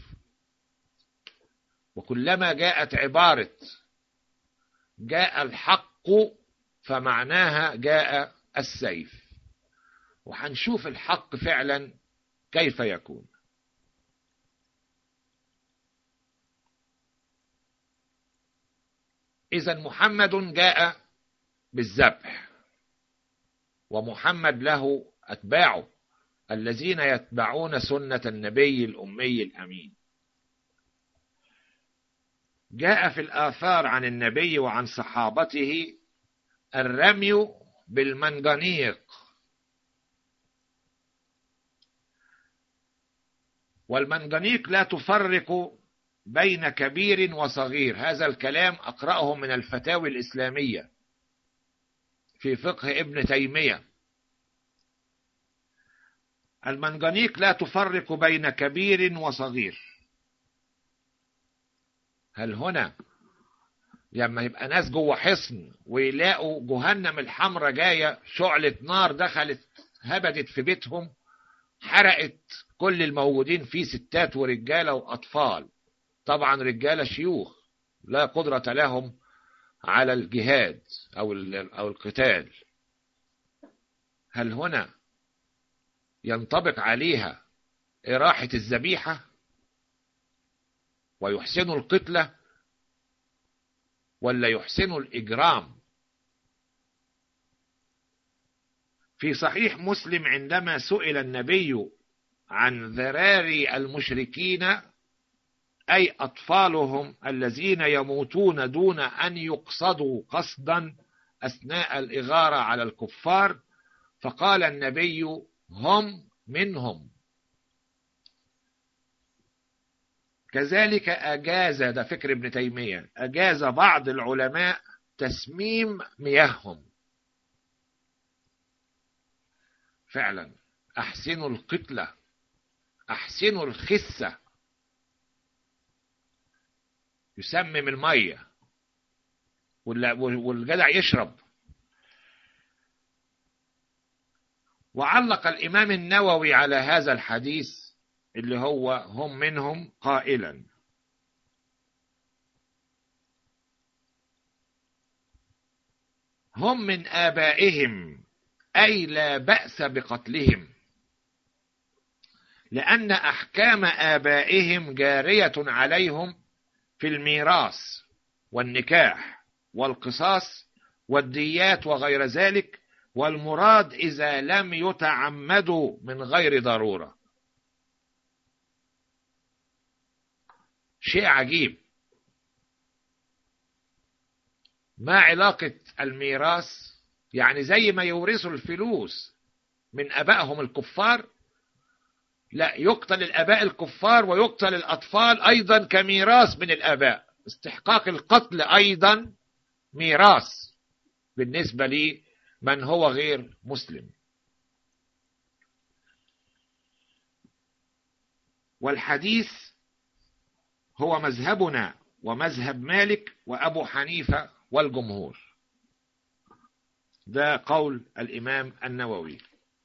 وكلما جاءت عبارة جاء الحق فمعناها جاء السيف وهنشوف الحق فعلا كيف يكون إذا محمد جاء بالذبح ومحمد له أتباعه الذين يتبعون سنة النبي الأمي الأمين جاء في الآثار عن النبي وعن صحابته الرمي بالمنجنيق والمنجنيق لا تفرق بين كبير وصغير هذا الكلام أقرأه من الفتاوي الإسلامية في فقه ابن تيمية المنجنيق لا تفرق بين كبير وصغير هل هنا لما يبقى ناس جوه حصن ويلاقوا جهنم الحمراء جاية شعلة نار دخلت هبدت في بيتهم حرقت كل الموجودين فيه ستات ورجالة وأطفال طبعا رجالة شيوخ لا قدرة لهم على الجهاد أو أو القتال هل هنا ينطبق عليها إراحة الذبيحة ويحسن القتلة ولا يحسن الإجرام في صحيح مسلم عندما سئل النبي عن ذراري المشركين أي أطفالهم الذين يموتون دون أن يقصدوا قصدا أثناء الإغارة على الكفار فقال النبي هم منهم كذلك أجاز ده فكر ابن تيمية أجاز بعض العلماء تسميم مياههم فعلا أحسنوا القتلة أحسنوا الخسة يسمم المية والجدع يشرب وعلق الإمام النووي على هذا الحديث اللي هو هم منهم قائلا هم من آبائهم أي لا بأس بقتلهم لأن أحكام آبائهم جارية عليهم في الميراث والنكاح والقصاص والديات وغير ذلك والمراد إذا لم يتعمدوا من غير ضرورة شيء عجيب ما علاقة الميراث يعني زي ما يورثوا الفلوس من أبائهم الكفار لا يقتل الآباء الكفار ويقتل الأطفال أيضا كميراث من الآباء استحقاق القتل أيضا ميراث بالنسبة لمن هو غير مسلم والحديث هو مذهبنا ومذهب مالك وأبو حنيفة والجمهور ده قول الإمام النووي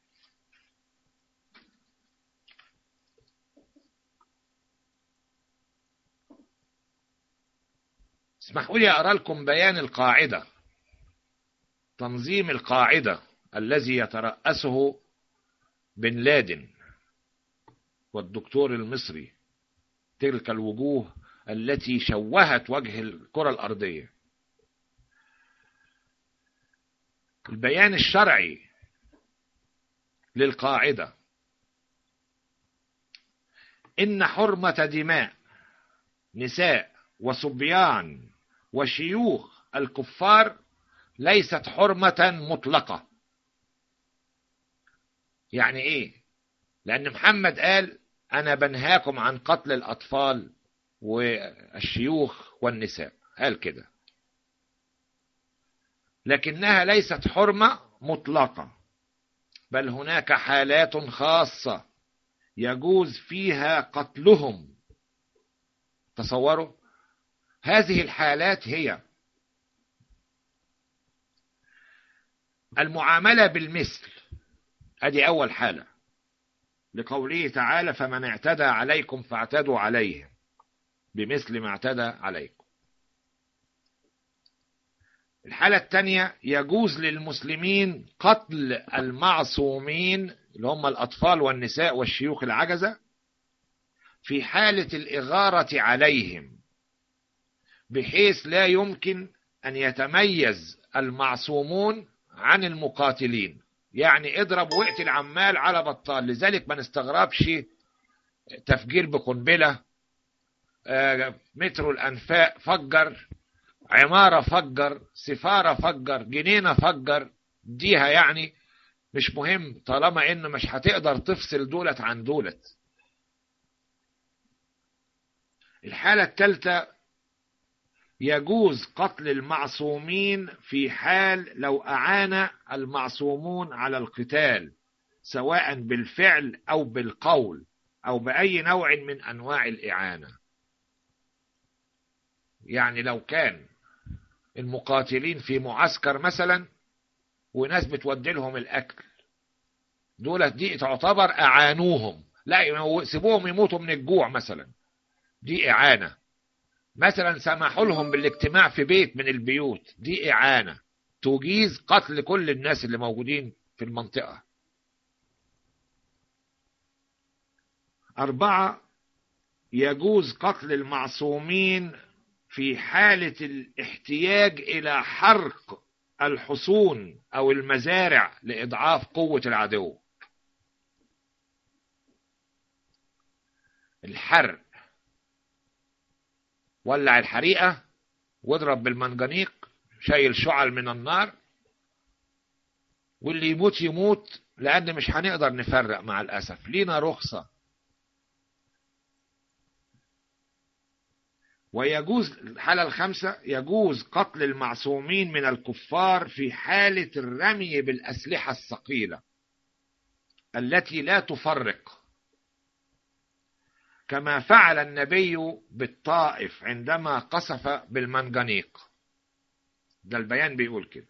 اسمحوا لي أقرأ لكم بيان القاعدة تنظيم القاعدة الذي يترأسه بن لادن والدكتور المصري تلك الوجوه التي شوهت وجه الكرة الأرضية البيان الشرعي للقاعدة إن حرمة دماء نساء وصبيان وشيوخ الكفار ليست حرمة مطلقة يعني ايه لان محمد قال انا بنهاكم عن قتل الاطفال والشيوخ والنساء قال كده لكنها ليست حرمة مطلقة بل هناك حالات خاصة يجوز فيها قتلهم تصوروا هذه الحالات هي المعاملة بالمثل ادي اول حالة لقوله تعالى فمن اعتدى عليكم فاعتدوا عليه بمثل ما اعتدى عليكم الحالة الثانية يجوز للمسلمين قتل المعصومين اللي هم الأطفال والنساء والشيوخ العجزة في حالة الإغارة عليهم بحيث لا يمكن أن يتميز المعصومون عن المقاتلين يعني اضرب واقتل عمال على بطال لذلك ما نستغربش تفجير بقنبلة مترو الأنفاق فجر عمارة فجر سفارة فجر جنينة فجر ديها يعني مش مهم طالما انه مش هتقدر تفصل دولت عن دولت الحالة الثالثة يجوز قتل المعصومين في حال لو أعان المعصومون على القتال سواء بالفعل أو بالقول أو بأي نوع من أنواع الإعانة يعني لو كان المقاتلين في معسكر مثلا وناس بتودي لهم الأكل دولت دي تعتبر أعانوهم لا سيبوهم يموتوا من الجوع مثلا دي إعانة مثلا سمحوا لهم بالاجتماع في بيت من البيوت دي إعانة تجيز قتل كل الناس اللي موجودين في المنطقة أربعة يجوز قتل المعصومين في حالة الاحتياج إلى حرق الحصون أو المزارع لإضعاف قوة العدو الحرق ولع الحريقة واضرب بالمنجنيق شايل شعل من النار واللي يموت يموت لأن مش هنقدر نفرق مع الأسف لينا رخصة ويجوز الحالة الخامسة يجوز قتل المعصومين من الكفار في حالة الرمي بالأسلحة الثقيلة التي لا تفرق كما فعل النبي بالطائف عندما قصف بالمنجنيق ده البيان بيقول كده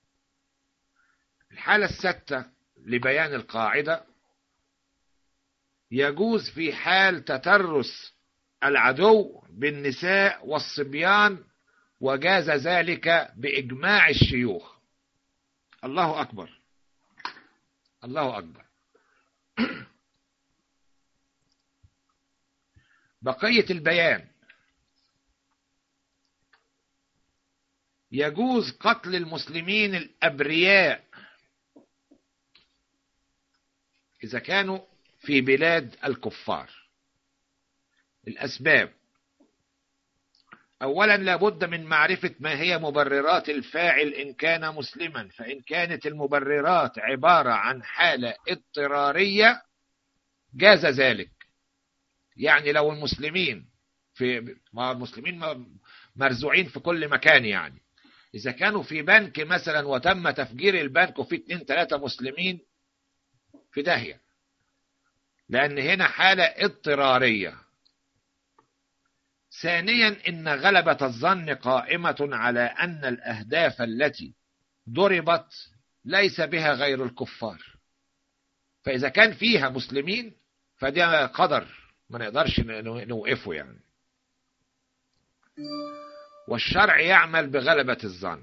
الحالة الستة لبيان القاعدة يجوز في حال تترس العدو بالنساء والصبيان وجاز ذلك بإجماع الشيوخ الله أكبر الله أكبر بقية البيان يجوز قتل المسلمين الأبرياء إذا كانوا في بلاد الكفار الأسباب أولا لابد من معرفة ما هي مبررات الفاعل إن كان مسلما فإن كانت المبررات عبارة عن حالة اضطرارية جاز ذلك يعني لو المسلمين في ما المسلمين مرزوعين في كل مكان يعني إذا كانوا في بنك مثلا وتم تفجير البنك وفي اتنين تلاتة مسلمين في داهية لأن هنا حالة اضطرارية ثانيا إن غلبة الظن قائمة على أن الأهداف التي ضربت ليس بها غير الكفار فإذا كان فيها مسلمين فده قدر ما نقدرش نوقفه يعني والشرع يعمل بغلبة الظن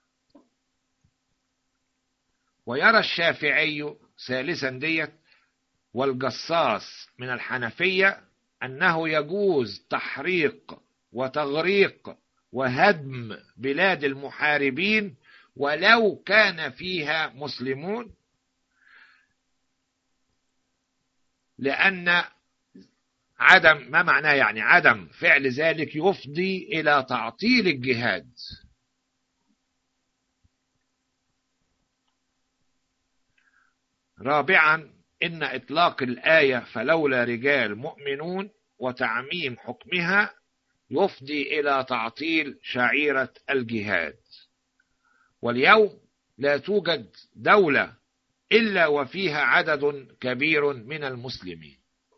ويرى الشافعي ثالثا ديت والجصاص من الحنفية أنه يجوز تحريق وتغريق وهدم بلاد المحاربين ولو كان فيها مسلمون لأن عدم ما معناه يعني عدم فعل ذلك يفضي إلى تعطيل الجهاد رابعا إن إطلاق الآية فلولا رجال مؤمنون وتعميم حكمها يفضي إلى تعطيل شعيرة الجهاد واليوم لا توجد دولة إلا وفيها عدد كبير من المسلمين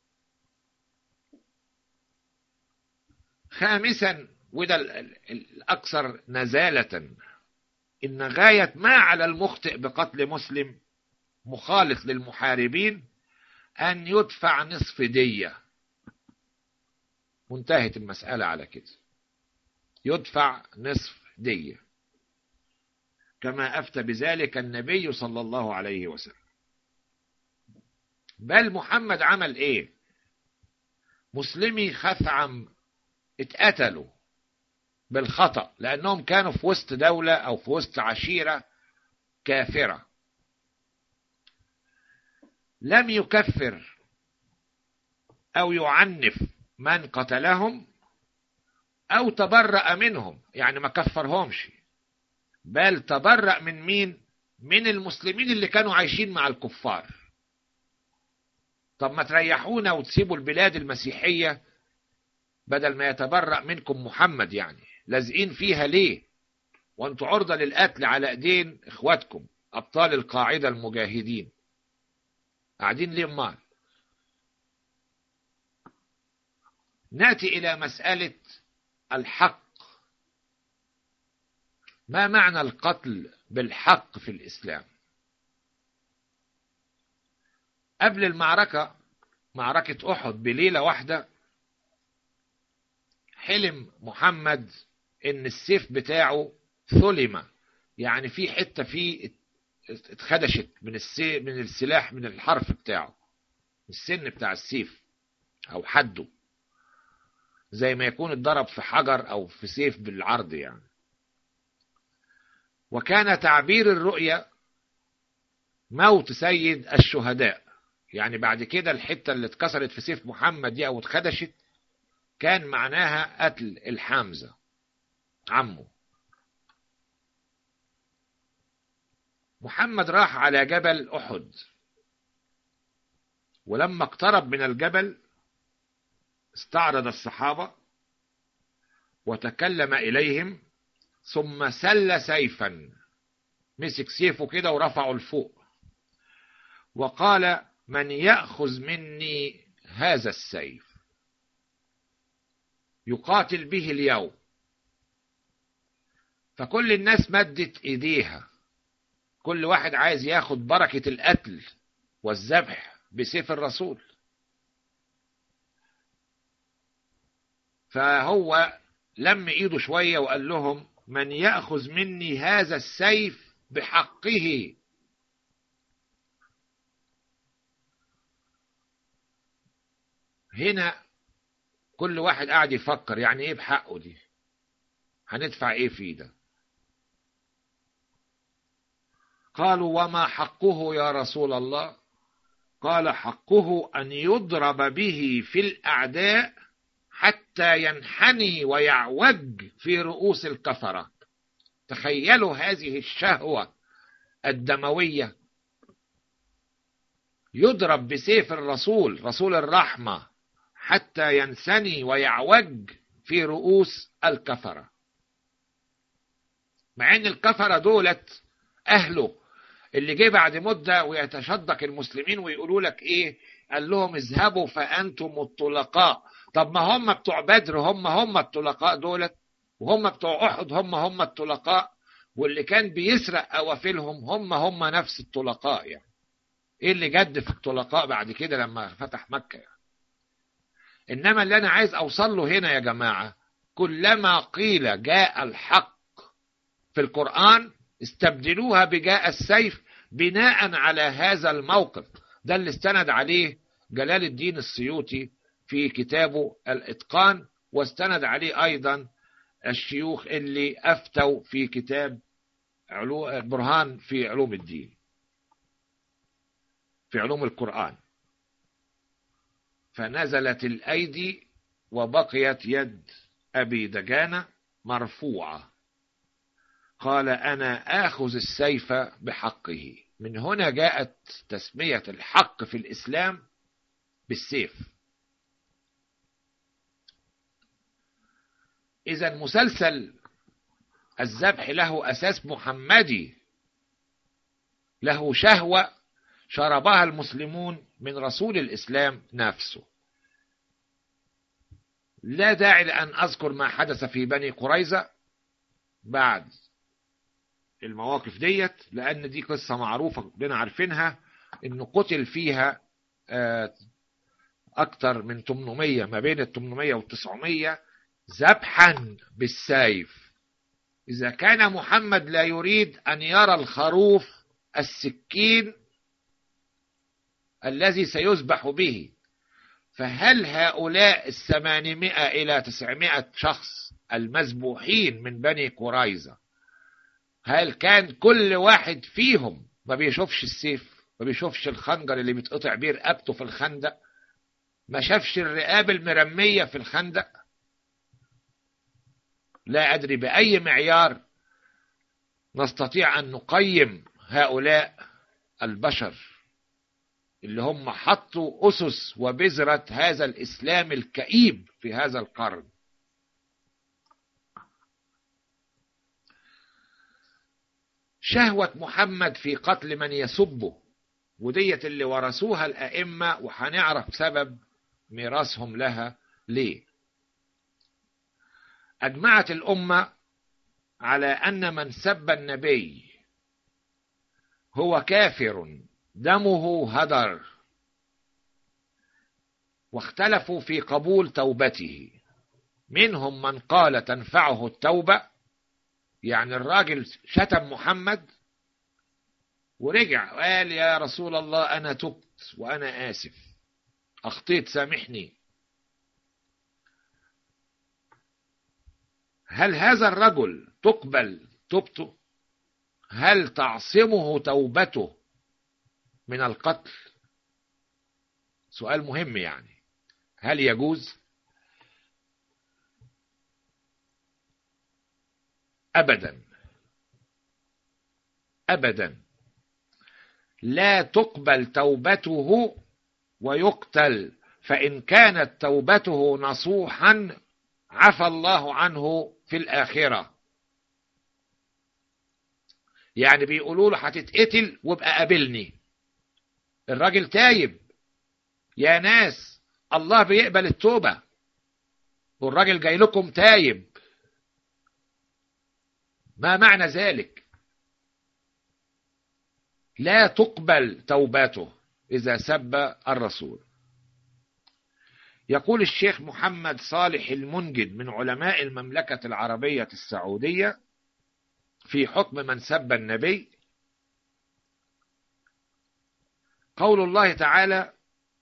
خامسا وده الأكثر نزالة إن غاية ما على المخطئ بقتل مسلم مخالط للمحاربين أن يدفع نصف دية وانتهت المسألة على كده يدفع نصف دية كما أفتى بذلك النبي صلى الله عليه وسلم بل محمد عمل ايه مسلمي خثعم اتقتلوا بالخطأ لأنهم كانوا في وسط دولة أو في وسط عشيرة كافرة لم يكفر أو يعنف من قتلهم أو تبرأ منهم يعني ما كفرهمش بل تبرأ من مين من المسلمين اللي كانوا عايشين مع الكفار طب ما تريحونا وتسيبوا البلاد المسيحية بدل ما يتبرأ منكم محمد يعني لازقين فيها ليه وانتوا عرضة للقتل على ايدين اخواتكم ابطال القاعدة المجاهدين قاعدين ليه امال ناتي الى مسألة الحق ما معنى القتل بالحق في الاسلام قبل المعركة معركة احد بليلة واحدة حلم محمد ان السيف بتاعه ثلم يعني في حتة فيه اتخدشت من السي من السلاح من الحرف بتاعه السن بتاع السيف او حده زي ما يكون اتضرب في حجر او في سيف بالعرض يعني وكان تعبير الرؤية موت سيد الشهداء يعني بعد كده الحتة اللي اتكسرت في سيف محمد دي او اتخدشت كان معناها قتل الحمزة عمه محمد راح على جبل أحد ولما اقترب من الجبل استعرض الصحابة وتكلم إليهم ثم سل سيفا مسك سيفه كده ورفعه لفوق وقال من يأخذ مني هذا السيف يقاتل به اليوم فكل الناس مدت ايديها كل واحد عايز ياخد بركة القتل والذبح بسيف الرسول فهو لم ايده شوية وقال لهم من يأخذ مني هذا السيف بحقه هنا كل واحد قاعد يفكر يعني ايه بحقه دي هندفع ايه فيه ده قالوا وما حقه يا رسول الله قال حقه أن يضرب به في الأعداء حتى ينحني ويعوج في رؤوس الكفرة تخيلوا هذه الشهوة الدموية يضرب بسيف الرسول رسول الرحمة حتى ينثني ويعوج في رؤوس الكفرة مع ان الكفرة دولت اهله اللي جه بعد مدة ويتشدق المسلمين ويقولوا لك ايه قال لهم اذهبوا فانتم الطلقاء طب ما هم بتوع بدر هم هم الطلقاء دولت وهم بتوع احد هم هم الطلقاء واللي كان بيسرق اوافلهم هم هم نفس الطلقاء يعني ايه اللي جد في الطلقاء بعد كده لما فتح مكة يعني. انما اللي انا عايز اوصل له هنا يا جماعة كلما قيل جاء الحق في القرآن استبدلوها بجاء السيف بناء على هذا الموقف ده اللي استند عليه جلال الدين السيوطي في كتابه الإتقان واستند عليه أيضا الشيوخ اللي أفتوا في كتاب علو برهان في علوم الدين في علوم القرآن فنزلت الأيدي وبقيت يد أبي دجانة مرفوعة قال أنا آخذ السيف بحقه من هنا جاءت تسمية الحق في الإسلام بالسيف إذا مسلسل الذبح له أساس محمدي له شهوة شربها المسلمون من رسول الإسلام نفسه لا داعي لأن أذكر ما حدث في بني قريظة بعد المواقف ديت لأن دي قصة معروفة كلنا عارفينها إنه قتل فيها أكتر من 800 ما بين ال 800 وال 900 ذبحا بالسيف إذا كان محمد لا يريد أن يرى الخروف السكين الذي سيذبح به فهل هؤلاء الثمانمائة إلى تسعمائة شخص المذبوحين من بني قريظة هل كان كل واحد فيهم ما بيشوفش السيف ما بيشوفش الخنجر اللي بيتقطع بيه رقبته في الخندق ما شافش الرقاب المرمية في الخندق لا أدري بأي معيار نستطيع أن نقيم هؤلاء البشر اللي هم حطوا أسس وبذرة هذا الإسلام الكئيب في هذا القرن شهوة محمد في قتل من يسبه وديت اللي ورثوها الأئمة وهنعرف سبب ميراثهم لها ليه أجمعت الأمة على أن من سب النبي هو كافر دمه هدر واختلفوا في قبول توبته منهم من قال تنفعه التوبة يعني الراجل شتم محمد ورجع قال يا رسول الله أنا تبت وأنا آسف أخطيت سامحني هل هذا الرجل تقبل توبته هل تعصمه توبته من القتل سؤال مهم يعني هل يجوز ابدا ابدا لا تقبل توبته ويقتل فان كانت توبته نصوحا عفى الله عنه في الاخره يعني بيقولوا له هتتقتل وابقى قابلني الراجل تايب يا ناس الله بيقبل التوبة والراجل جاي لكم تايب ما معنى ذلك لا تقبل توبته إذا سب الرسول يقول الشيخ محمد صالح المنجد من علماء المملكة العربية السعودية في حكم من سب النبي قول الله تعالى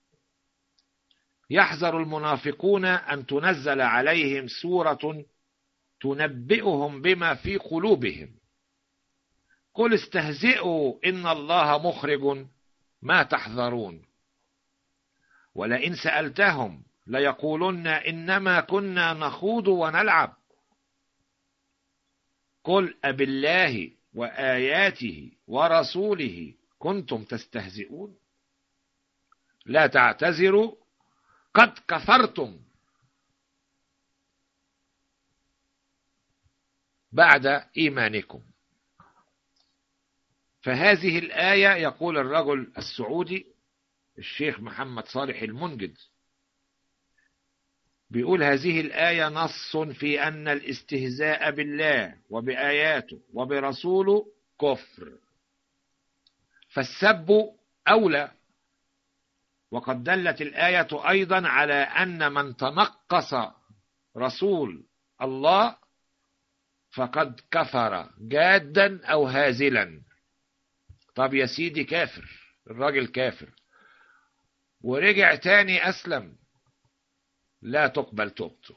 يحذر المنافقون أن تنزل عليهم سورة تنبئهم بما في قلوبهم قل استهزئوا إن الله مخرج ما تحذرون ولئن سألتهم ليقولن إنما كنا نخوض ونلعب قل أبالله وآياته ورسوله كنتم تستهزئون لا تعتذروا قد كفرتم بعد إيمانكم فهذه الآية يقول الرجل السعودي الشيخ محمد صالح المنجد بيقول هذه الآية نص في أن الاستهزاء بالله وبآياته وبرسوله كفر فالسب أولى وقد دلت الآية أيضا على أن من تنقص رسول الله فقد كفر جادا أو هازلا طب يا سيدي كافر الراجل كافر ورجع تاني أسلم لا تقبل توبته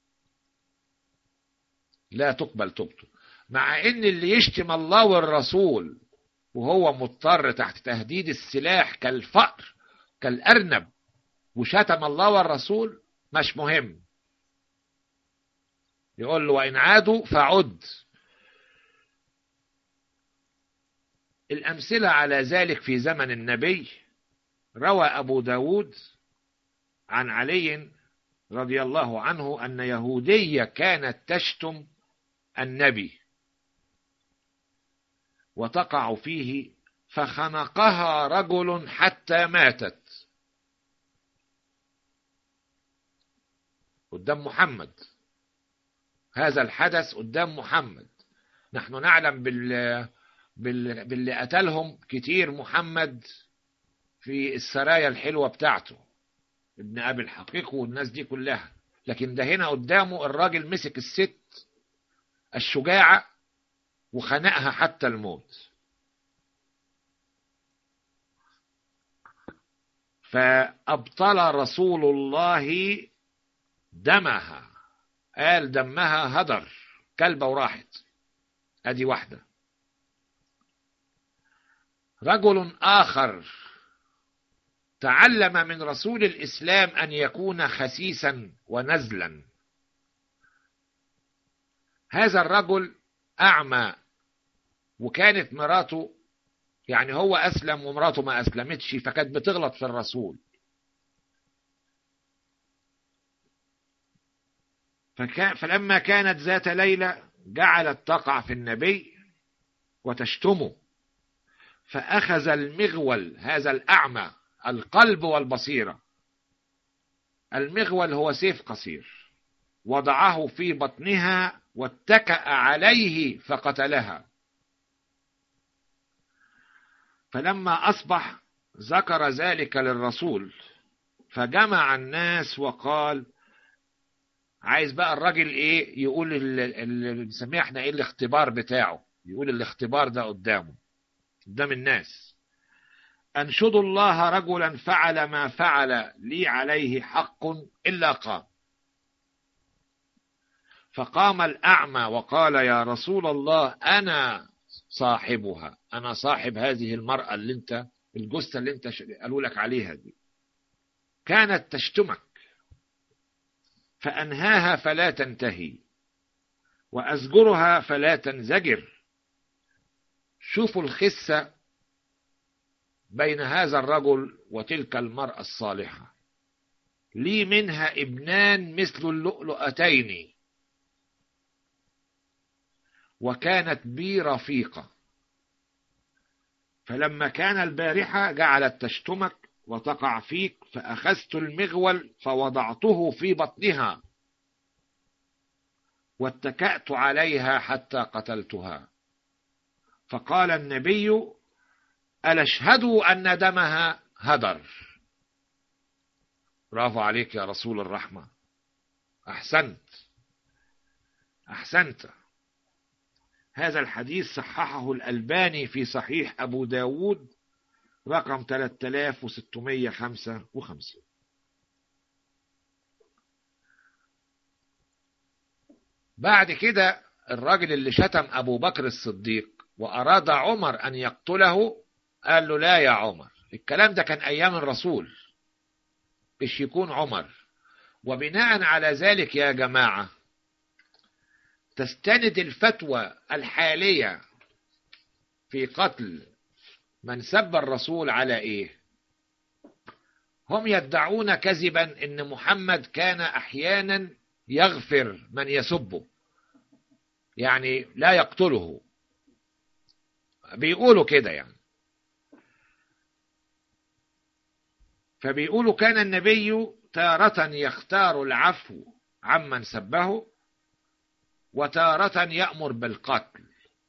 لا تقبل توبته مع ان اللي يشتم الله والرسول وهو مضطر تحت تهديد السلاح كالفأر كالأرنب وشتم الله والرسول مش مهم يقول له وإن عادوا فعد الأمثلة على ذلك في زمن النبي روى أبو داود عن علي رضي الله عنه أن يهودية كانت تشتم النبي وتقع فيه فخنقها رجل حتى ماتت قدام محمد هذا الحدث قدام محمد نحن نعلم بال... بال... باللي قتلهم كتير محمد في السرايا الحلوة بتاعته ابن أبي الحقيق والناس دي كلها لكن ده هنا قدامه الراجل مسك الست الشجاعة وخنقها حتى الموت فأبطل رسول الله دمها قال دمها هدر كلبة وراحت ادي واحدة رجل آخر تعلم من رسول الإسلام أن يكون خسيسا ونزلا هذا الرجل أعمى وكانت مراته يعني هو أسلم ومراته ما أسلمتش فكانت بتغلط في الرسول فكان فلما كانت ذات ليلة جعلت تقع في النبي وتشتمه فأخذ المغول هذا الأعمى القلب والبصيرة المغول هو سيف قصير وضعه في بطنها واتكأ عليه فقتلها فلما أصبح ذكر ذلك للرسول فجمع الناس وقال عايز بقى الراجل ايه يقول اللي بنسميه احنا ايه الاختبار بتاعه يقول الاختبار ده قدامه قدام الناس انشد الله رجلا فعل ما فعل لي عليه حق الا قام فقام الاعمى وقال يا رسول الله انا صاحبها انا صاحب هذه المراه اللي انت الجثه اللي انت قالوا لك عليها دي كانت تشتمك فأنهاها فلا تنتهي وأزجرها فلا تنزجر شوفوا الخسة بين هذا الرجل وتلك المرأة الصالحة لي منها ابنان مثل اللؤلؤتين وكانت بي رفيقة فلما كان البارحة جعلت تشتمك وتقع فيك فأخذت المغول فوضعته في بطنها واتكأت عليها حتى قتلتها فقال النبي ألا اشهدوا أن دمها هدر برافو عليك يا رسول الرحمة أحسنت أحسنت هذا الحديث صححه الألباني في صحيح أبو داود رقم 3655 بعد كده الراجل اللي شتم أبو بكر الصديق وأراد عمر أن يقتله قال له لا يا عمر الكلام ده كان أيام الرسول إيش يكون عمر وبناء على ذلك يا جماعة تستند الفتوى الحالية في قتل من سب الرسول على ايه هم يدعون كذبا ان محمد كان احيانا يغفر من يسبه يعني لا يقتله بيقولوا كده يعني فبيقولوا كان النبي تارة يختار العفو عمن سبه وتارة يأمر بالقتل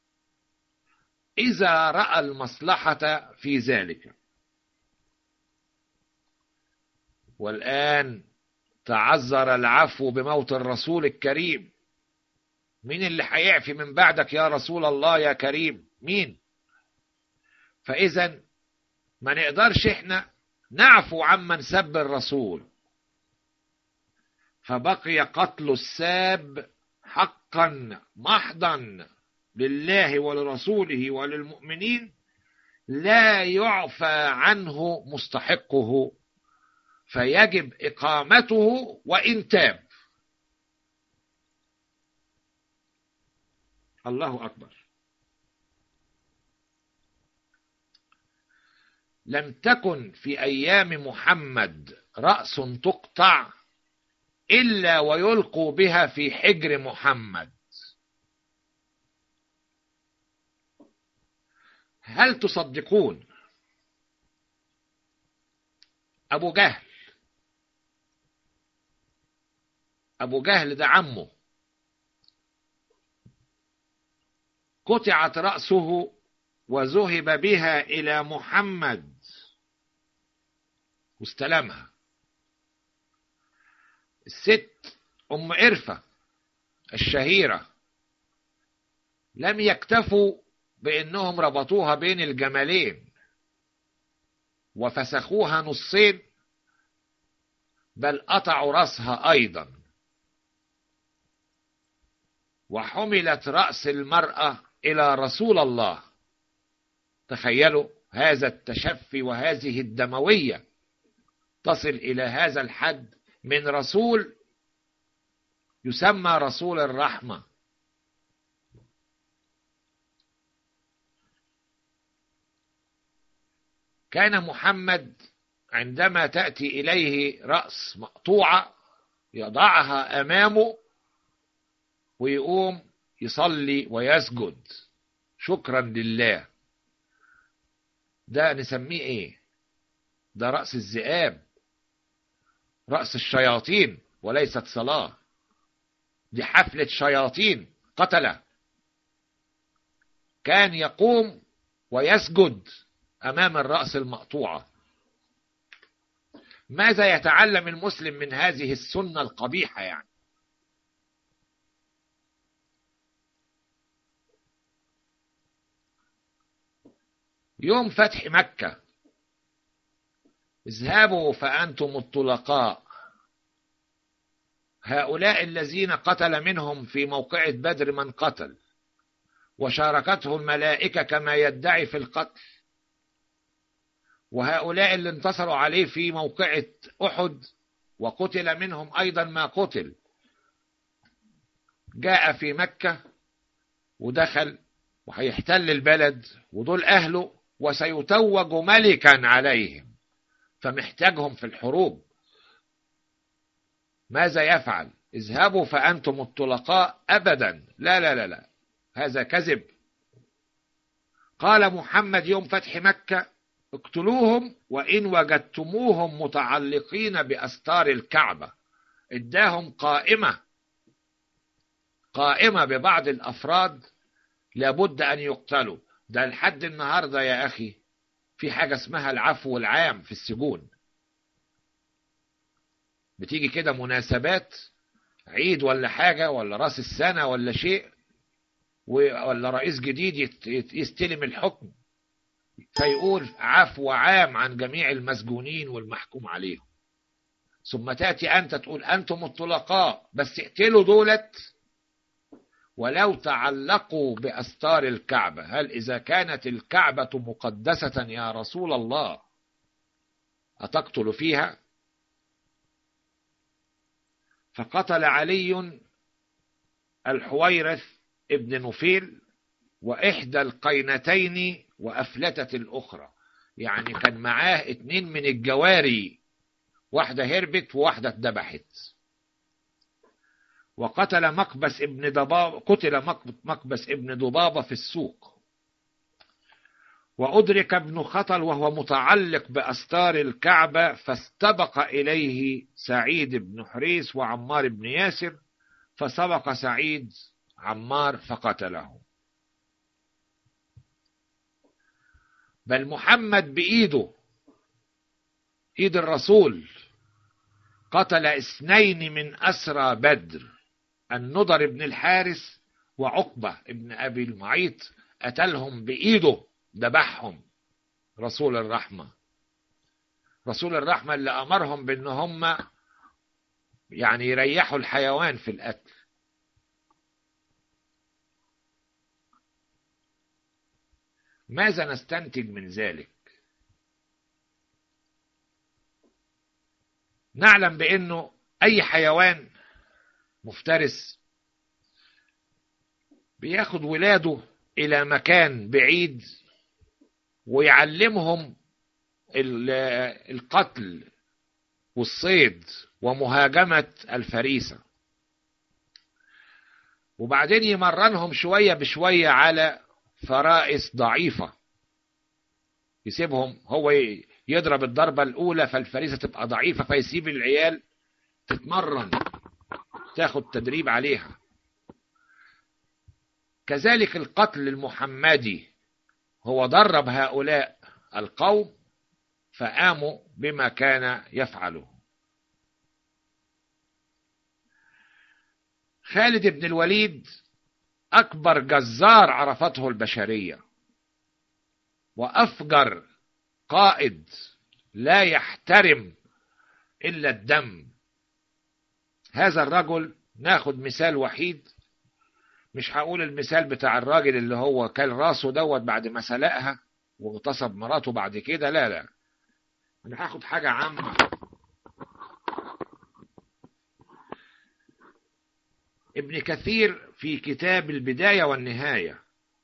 إذا رأى المصلحة في ذلك والآن تعذر العفو بموت الرسول الكريم مين اللي هيعفي من بعدك يا رسول الله يا كريم مين فإذا ما نقدرش احنا نعفو عمن سب الرسول فبقي قتل الساب حقا محضا لله ولرسوله وللمؤمنين لا يعفى عنه مستحقه فيجب إقامته وإن تاب الله أكبر لم تكن في أيام محمد رأس تقطع إلا ويلقوا بها في حجر محمد هل تصدقون أبو جهل أبو جهل ده عمه قطعت رأسه وذهب بها إلى محمد واستلمها الست أم إرفة الشهيرة لم يكتفوا بأنهم ربطوها بين الجملين وفسخوها نصين بل قطعوا رأسها أيضا وحملت رأس المرأة إلى رسول الله تخيلوا هذا التشفي وهذه الدموية تصل إلى هذا الحد من رسول يسمى رسول الرحمة كان محمد عندما تأتي إليه رأس مقطوعة يضعها أمامه ويقوم يصلي ويسجد شكرا لله ده نسميه ايه ده رأس الذئاب رأس الشياطين وليست صلاة دي حفلة شياطين قتله كان يقوم ويسجد أمام الرأس المقطوعة ماذا يتعلم المسلم من هذه السنة القبيحة يعني يوم فتح مكة اذهبوا فأنتم الطلقاء هؤلاء الذين قتل منهم في موقعة بدر من قتل وشاركته الملائكة كما يدعي في القتل وهؤلاء اللي انتصروا عليه في موقعة أحد وقتل منهم أيضا ما قتل جاء في مكة ودخل وهيحتل البلد ودول أهله وسيتوج ملكا عليهم فمحتاجهم في الحروب ماذا يفعل اذهبوا فأنتم الطلقاء أبدا لا لا لا لا هذا كذب قال محمد يوم فتح مكة اقتلوهم وإن وجدتموهم متعلقين بأستار الكعبة اداهم قائمة قائمة ببعض الأفراد لابد أن يقتلوا ده لحد النهاردة يا أخي في حاجة اسمها العفو العام في السجون بتيجي كده مناسبات عيد ولا حاجة ولا راس السنة ولا شيء ولا رئيس جديد يستلم الحكم فيقول عفو عام عن جميع المسجونين والمحكوم عليهم ثم تأتي أنت تقول أنتم الطلقاء بس اقتلوا دولت ولو تعلقوا بأستار الكعبة هل إذا كانت الكعبة مقدسة يا رسول الله أتقتل فيها فقتل علي الحويرث ابن نفيل وإحدى القينتين وأفلتت الأخرى يعني كان معاه اتنين من الجواري واحدة هربت وواحدة اتذبحت وقتل مقبس ابن ضباب قتل مقبس ابن ضبابة في السوق وأدرك ابن خطل وهو متعلق بأستار الكعبة فاستبق إليه سعيد بن حريس وعمار بن ياسر فسبق سعيد عمار فقتله بل محمد بإيده إيد الرسول قتل اثنين من أسرى بدر النضر بن الحارس وعقبة ابن أبي المعيط قتلهم بإيده ذبحهم رسول الرحمة رسول الرحمة اللي أمرهم بأن هم يعني يريحوا الحيوان في القتل ماذا نستنتج من ذلك نعلم بأنه أي حيوان مفترس بياخد ولاده إلى مكان بعيد ويعلمهم القتل والصيد ومهاجمة الفريسة وبعدين يمرنهم شوية بشوية على فرائس ضعيفة يسيبهم هو يضرب الضربة الأولى فالفريسة تبقى ضعيفة فيسيب العيال تتمرن تاخد تدريب عليها كذلك القتل المحمدي هو درب هؤلاء القوم فقاموا بما كان يفعله خالد بن الوليد أكبر جزار عرفته البشرية وأفجر قائد لا يحترم إلا الدم هذا الرجل ناخد مثال وحيد مش هقول المثال بتاع الراجل اللي هو كان راسه دوت بعد ما سلقها واغتصب مراته بعد كده لا لا انا هاخد حاجة عامة ابن كثير في كتاب البداية والنهاية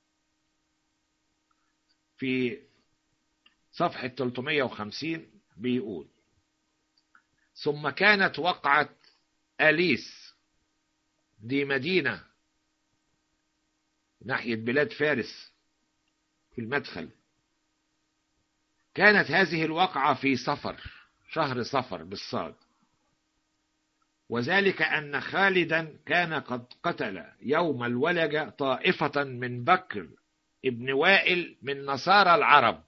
في صفحة 350 بيقول ثم كانت وقعة أليس دي مدينة ناحية بلاد فارس في المدخل كانت هذه الوقعة في صفر شهر صفر بالصاد وذلك أن خالدا كان قد قتل يوم الولجة طائفة من بكر ابن وائل من نصارى العرب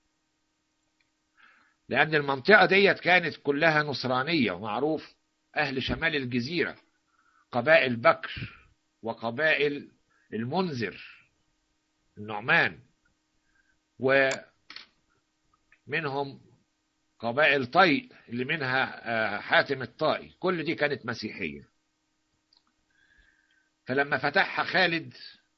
لأن المنطقة ديت كانت كلها نصرانية ومعروف أهل شمال الجزيرة قبائل بكر وقبائل المنذر النعمان ومنهم قبائل طي اللي منها حاتم الطائي كل دي كانت مسيحية فلما فتحها خالد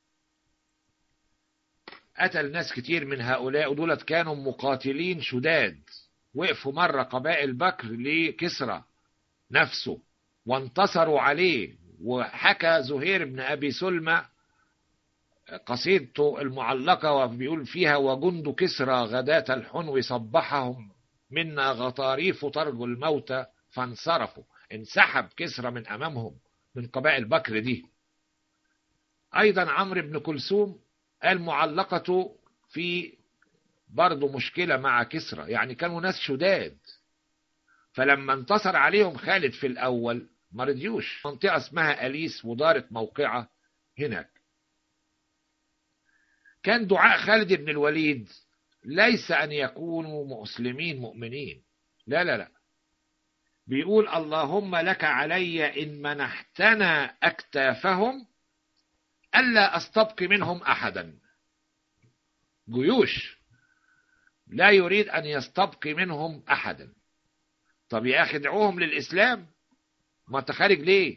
قتل ناس كتير من هؤلاء ودولت كانوا مقاتلين شداد وقفوا مرة قبائل بكر لكسرى نفسه وانتصروا عليه وحكى زهير بن أبي سلمى قصيدته المعلقة وبيقول فيها وجند كسرى غداة الحنو صبحهم منا غطاريف ترجو الموت فانصرفوا انسحب كسرى من أمامهم من قبائل بكر دي أيضا عمرو بن كلثوم المعلقة في برضه مشكلة مع كسرى يعني كانوا ناس شداد فلما انتصر عليهم خالد في الأول ما رضيوش منطقة اسمها أليس ودارت موقعة هناك كان دعاء خالد بن الوليد ليس أن يكونوا مسلمين مؤمنين لا لا لا بيقول اللهم لك علي إن منحتنا أكتافهم ألا أستبقي منهم أحدا جيوش لا يريد أن يستبقي منهم أحدا طب يا أخي ادعوهم للإسلام ما أنت خارج ليه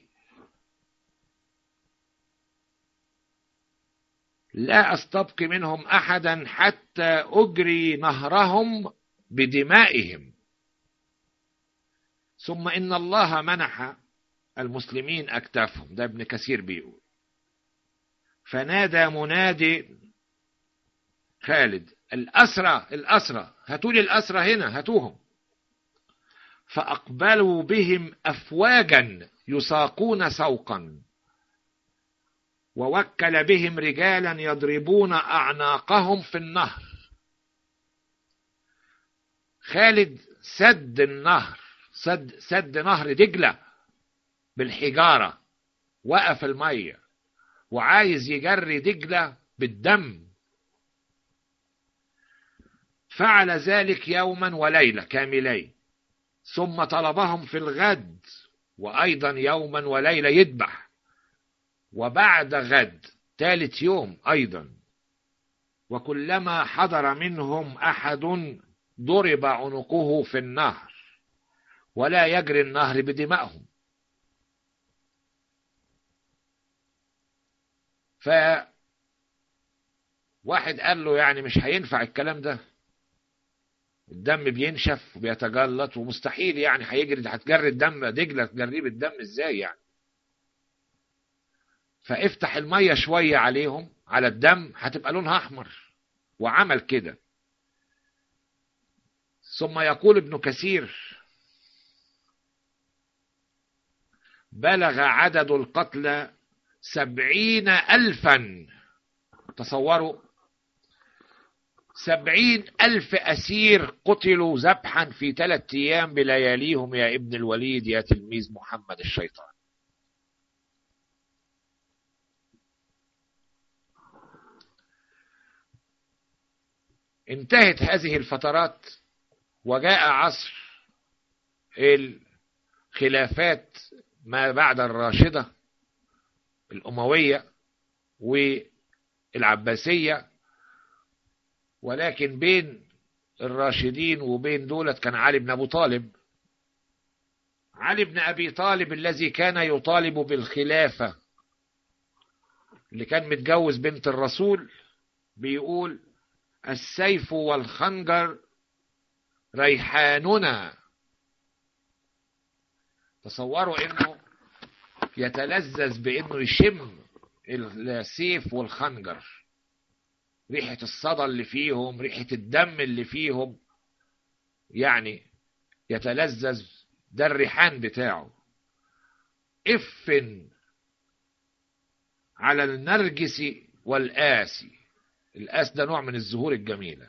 لا أستبقي منهم أحدا حتى أجري نهرهم بدمائهم ثم إن الله منح المسلمين أكتافهم ده ابن كثير بيقول فنادى منادي خالد الأسرى الأسرى هاتوا لي الأسرى هنا هاتوهم فأقبلوا بهم أفواجا يساقون سوقا ووكل بهم رجالا يضربون أعناقهم في النهر خالد سد النهر سد, سد نهر دجلة بالحجارة وقف المية وعايز يجري دجلة بالدم فعل ذلك يوما وليلة كاملين ثم طلبهم في الغد وأيضا يوما وليلة يذبح وبعد غد ثالث يوم أيضا وكلما حضر منهم أحد ضرب عنقه في النهر ولا يجري النهر بدمائهم ف واحد قال له يعني مش هينفع الكلام ده الدم بينشف وبيتجلط ومستحيل يعني هيجري هتجري الدم دجلة تجريه بالدم ازاي يعني فافتح المية شوية عليهم على الدم هتبقى لونها احمر وعمل كده ثم يقول ابن كثير بلغ عدد القتلى سبعين ألفا تصوروا سبعين ألف أسير قتلوا ذبحا في ثلاثة أيام بلياليهم يا ابن الوليد يا تلميذ محمد الشيطان انتهت هذه الفترات وجاء عصر الخلافات ما بعد الراشدة الأموية والعباسية ولكن بين الراشدين وبين دولة كان علي بن أبو طالب علي بن أبي طالب الذي كان يطالب بالخلافة اللي كان متجوز بنت الرسول بيقول السيف والخنجر ريحاننا تصوروا انه يتلذذ بانه يشم السيف والخنجر ريحة الصدى اللي فيهم ريحة الدم اللي فيهم يعني يتلذذ ده الريحان بتاعه افن على النرجس والآسي الآس ده نوع من الزهور الجميلة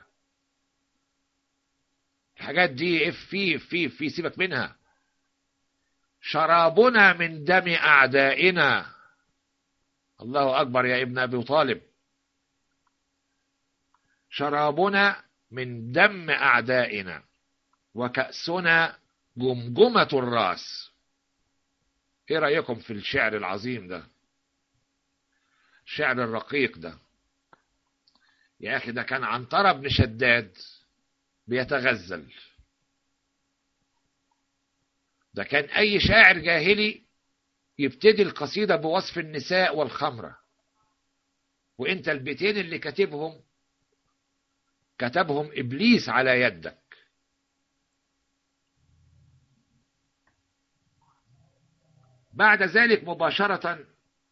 الحاجات دي اف في في في سيبك منها شرابنا من دم أعدائنا الله أكبر يا ابن أبي طالب شرابنا من دم أعدائنا وكأسنا جمجمة الراس ايه رأيكم في الشعر العظيم ده الشعر الرقيق ده يا أخي ده كان عنترة بن شداد بيتغزل ده كان أي شاعر جاهلي يبتدي القصيدة بوصف النساء والخمرة وانت البيتين اللي كاتبهم كتبهم إبليس على يدك بعد ذلك مباشرة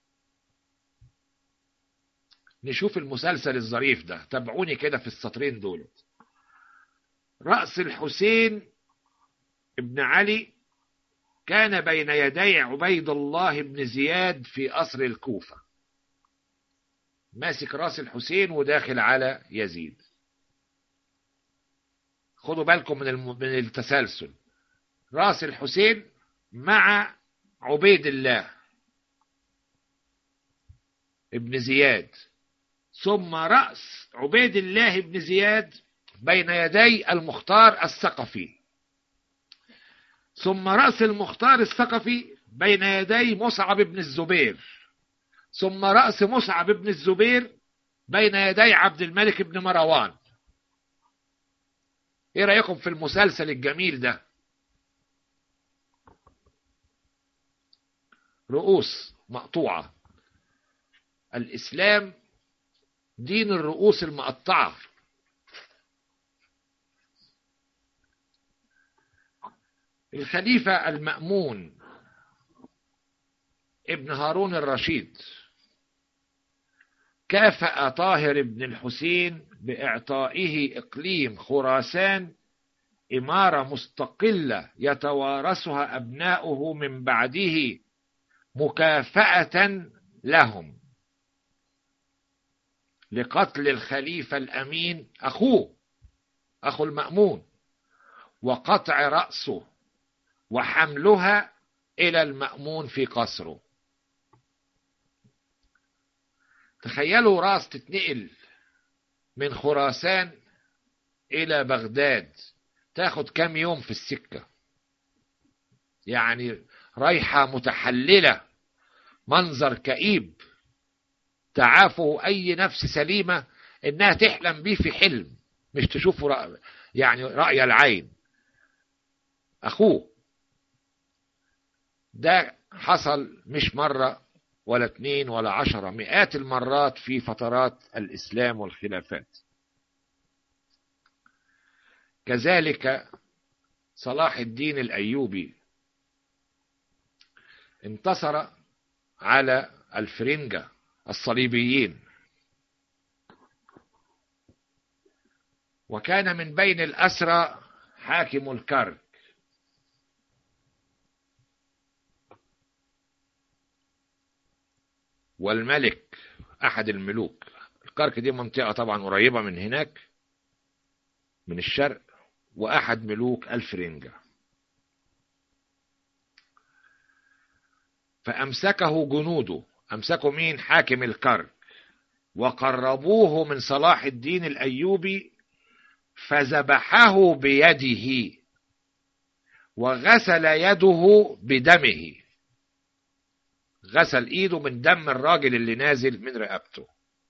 نشوف المسلسل الظريف ده تابعوني كده في السطرين دول رأس الحسين ابن علي كان بين يدي عبيد الله بن زياد في قصر الكوفة ماسك راس الحسين وداخل على يزيد خدوا بالكم من من التسلسل راس الحسين مع عبيد الله ابن زياد ثم رأس عبيد الله بن زياد بين يدي المختار الثقفي ثم رأس المختار الثقفي بين يدي مصعب بن الزبير ثم رأس مصعب بن الزبير بين يدي عبد الملك بن مروان ايه رأيكم في المسلسل الجميل ده رؤوس مقطوعة الإسلام دين الرؤوس المقطعة الخليفة المأمون ابن هارون الرشيد كافأ طاهر بن الحسين بإعطائه إقليم خراسان إمارة مستقلة يتوارثها أبناؤه من بعده مكافأة لهم لقتل الخليفة الأمين أخوه أخو المأمون وقطع رأسه وحملها إلى المأمون في قصره تخيلوا راس تتنقل من خراسان إلى بغداد تاخد كام يوم في السكة يعني رايحة متحللة منظر كئيب تعافه أي نفس سليمة إنها تحلم بيه في حلم مش تشوفه رأي يعني رأي العين أخوه ده حصل مش مرة ولا اتنين ولا عشرة مئات المرات في فترات الإسلام والخلافات كذلك صلاح الدين الأيوبي انتصر على الفرنجة الصليبيين وكان من بين الأسرى حاكم الكرك والملك أحد الملوك الكرك دي منطقة طبعا قريبة من هناك من الشرق وأحد ملوك الفرنجة فأمسكه جنوده أمسكوا مين حاكم الكرك وقربوه من صلاح الدين الأيوبي فذبحه بيده وغسل يده بدمه غسل ايده من دم الراجل اللي نازل من رقبته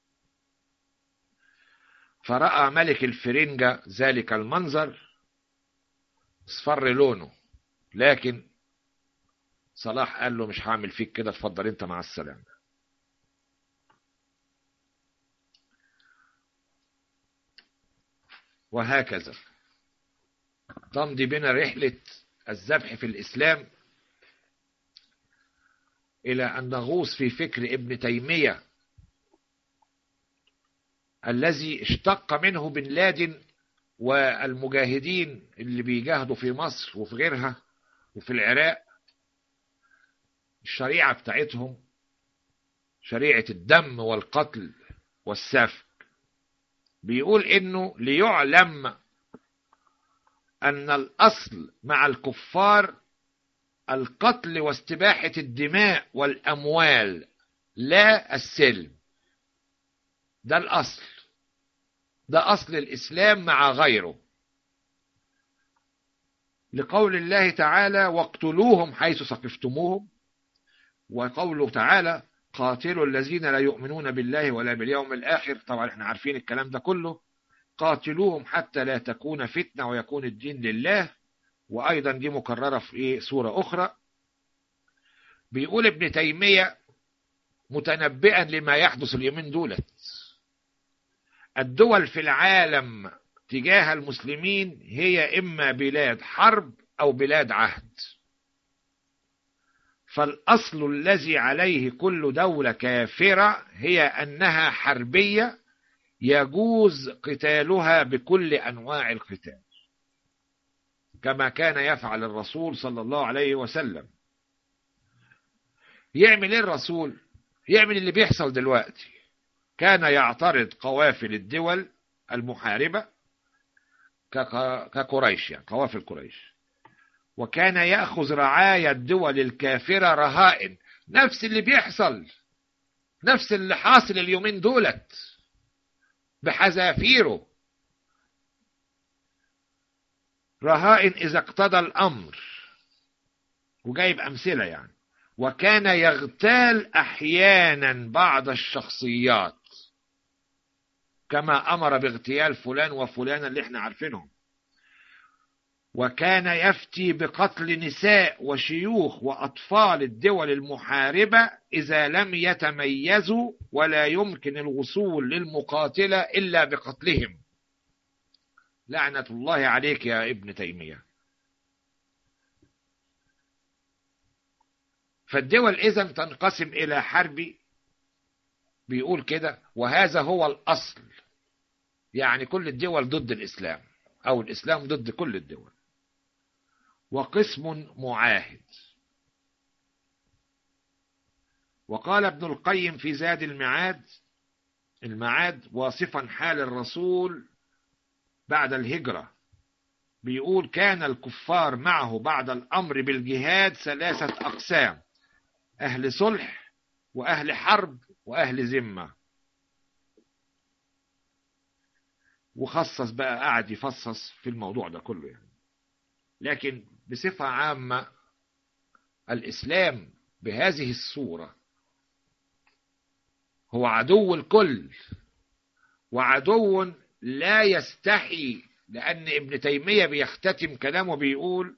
فرأى ملك الفرنجة ذلك المنظر اصفر لونه لكن صلاح قال له مش هعمل فيك كده اتفضل انت مع السلامة وهكذا تمضي بنا رحلة الذبح في الإسلام إلى أن نغوص في فكر ابن تيمية الذي اشتق منه بن لادن والمجاهدين اللي بيجاهدوا في مصر وفي غيرها وفي العراق الشريعة بتاعتهم شريعة الدم والقتل والسفك بيقول انه ليعلم ان الاصل مع الكفار القتل واستباحة الدماء والاموال لا السلم ده الاصل ده اصل الاسلام مع غيره لقول الله تعالى واقتلوهم حيث ثقفتموهم وقوله تعالى قاتلوا الذين لا يؤمنون بالله ولا باليوم الآخر طبعا احنا عارفين الكلام ده كله قاتلوهم حتى لا تكون فتنة ويكون الدين لله وأيضا دي مكررة في إيه سورة أخرى بيقول ابن تيمية متنبئا لما يحدث اليومين دولت الدول في العالم تجاه المسلمين هي إما بلاد حرب أو بلاد عهد فالأصل الذي عليه كل دولة كافرة هي أنها حربية يجوز قتالها بكل أنواع القتال كما كان يفعل الرسول صلى الله عليه وسلم يعمل ايه الرسول يعمل اللي بيحصل دلوقتي كان يعترض قوافل الدول المحاربة كقريش يعني قوافل قريش وكان يأخذ رعاية الدول الكافرة رهائن نفس اللي بيحصل نفس اللي حاصل اليومين دولت بحذافيره رهائن إذا اقتضى الأمر وجايب أمثلة يعني وكان يغتال أحيانا بعض الشخصيات كما أمر باغتيال فلان وفلان اللي احنا عارفينهم وكان يفتي بقتل نساء وشيوخ وأطفال الدول المحاربة إذا لم يتميزوا ولا يمكن الوصول للمقاتلة إلا بقتلهم لعنة الله عليك يا ابن تيمية فالدول إذا تنقسم إلى حربي بيقول كده وهذا هو الأصل يعني كل الدول ضد الإسلام أو الإسلام ضد كل الدول وقسم معاهد وقال ابن القيم في زاد المعاد المعاد واصفا حال الرسول بعد الهجرة بيقول كان الكفار معه بعد الأمر بالجهاد ثلاثة أقسام أهل صلح وأهل حرب وأهل ذمة وخصص بقى قاعد يفصص في الموضوع ده كله يعني لكن بصفة عامة الإسلام بهذه الصورة هو عدو الكل وعدو لا يستحي لأن ابن تيمية بيختتم كلامه بيقول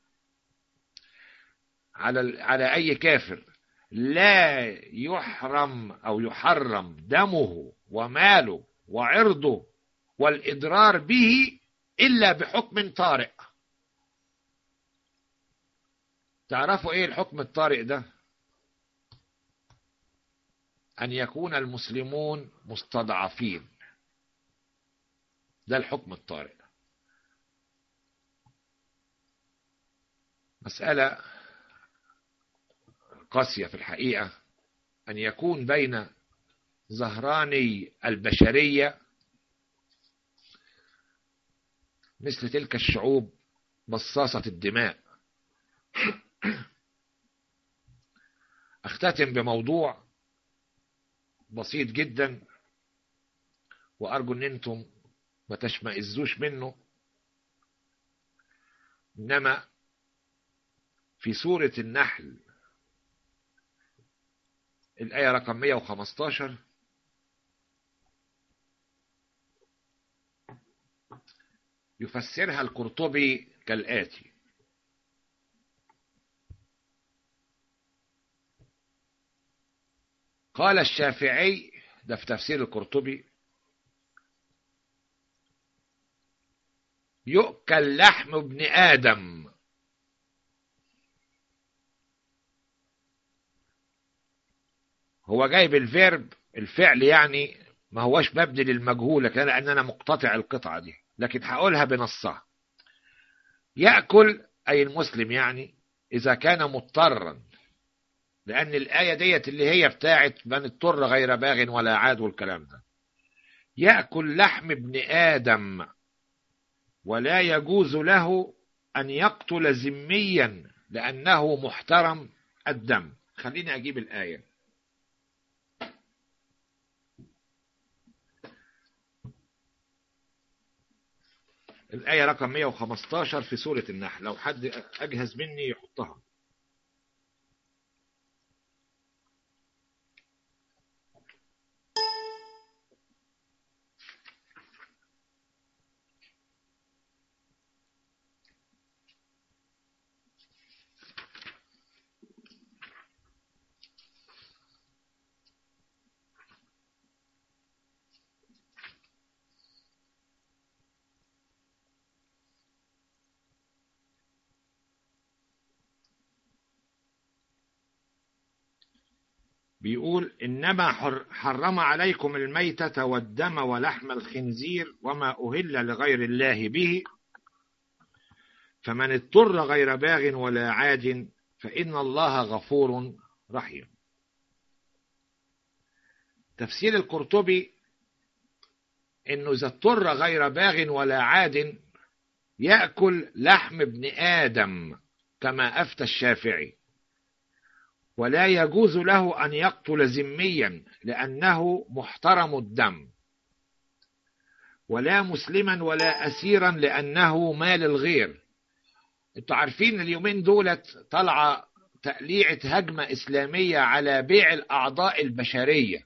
على على أي كافر لا يحرم أو يحرم دمه وماله وعرضه والإضرار به إلا بحكم طارئ تعرفوا إيه الحكم الطارئ ده أن يكون المسلمون مستضعفين ده الحكم الطارئ مسألة قاسية في الحقيقة أن يكون بين ظهراني البشرية مثل تلك الشعوب مصاصة الدماء اختتم بموضوع بسيط جدا وارجو ان انتم ما تشمئزوش منه انما في سورة النحل الآية رقم 115 يفسرها القرطبي كالآتي قال الشافعي ده في تفسير القرطبي يؤكل لحم ابن آدم هو جايب الفيرب الفعل يعني ما هوش مبني للمجهول لكن لأن أنا مقتطع القطعة دي لكن هقولها بنصها يأكل أي المسلم يعني إذا كان مضطرا لأن الآية ديت اللي هي بتاعت من اضطر غير باغ ولا عاد والكلام ده يأكل لحم ابن آدم ولا يجوز له أن يقتل ذميا لأنه محترم الدم خليني أجيب الآية الآية رقم 115 في سورة النحل لو حد أجهز مني يحطها بيقول إنما حرم عليكم الميتة والدم ولحم الخنزير وما أهل لغير الله به فمن اضطر غير باغ ولا عاد فإن الله غفور رحيم تفسير القرطبي إنه إذا اضطر غير باغ ولا عاد يأكل لحم ابن آدم كما أفتى الشافعي ولا يجوز له أن يقتل ذميا لأنه محترم الدم ولا مسلما ولا أسيرا لأنه مال الغير انتوا عارفين اليومين دولت طالعة تقليعة هجمة إسلامية على بيع الأعضاء البشرية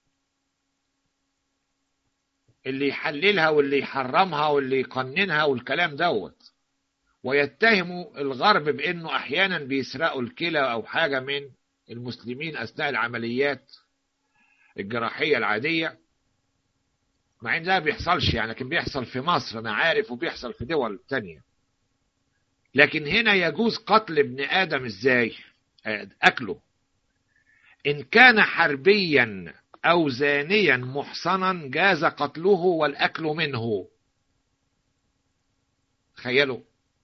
اللي يحللها واللي يحرمها واللي يقننها والكلام دوت ويتهموا الغرب بأنه أحيانا بيسرقوا الكلى أو حاجة من المسلمين أثناء العمليات الجراحية العادية مع ان ده بيحصلش يعني لكن بيحصل في مصر انا عارف وبيحصل في دول تانية لكن هنا يجوز قتل ابن ادم ازاي اكله إن كان حربيا أو زانيا محصنا جاز قتله والأكل منه تخيلوا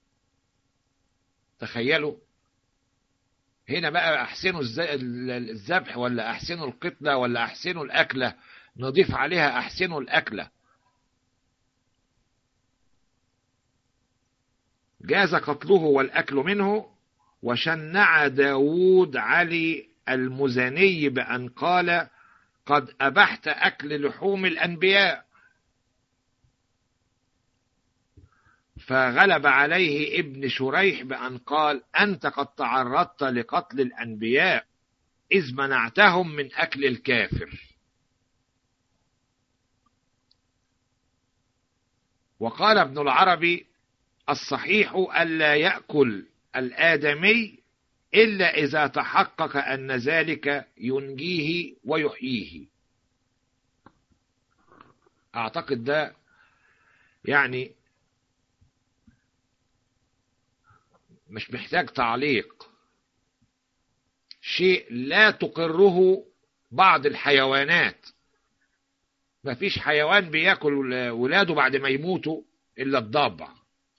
تخيلوا هنا بقى أحسنوا الذبح ولا أحسنوا القتلة ولا أحسنوا الأكلة نضيف عليها أحسنوا الأكلة جاز قتله والأكل منه وشنع داود علي المزني بأن قال قد أبحت أكل لحوم الأنبياء فغلب عليه ابن شريح بأن قال أنت قد تعرضت لقتل الأنبياء إذ منعتهم من أكل الكافر وقال ابن العربي الصحيح ألا يأكل الآدمي إلا إذا تحقق أن ذلك ينجيه ويحييه أعتقد ده يعني مش محتاج تعليق شيء لا تقره بعض الحيوانات ما فيش حيوان بياكل ولاده بعد ما يموتوا إلا الضبع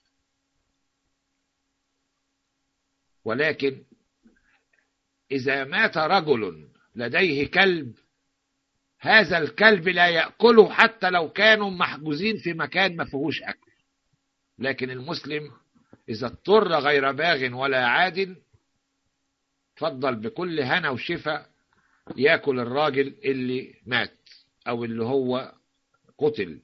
ولكن إذا مات رجل لديه كلب هذا الكلب لا يأكله حتى لو كانوا محجوزين في مكان ما فيهوش أكل لكن المسلم إذا اضطر غير باغ ولا عاد تفضل بكل هنا وشفا ياكل الراجل اللي مات أو اللي هو قتل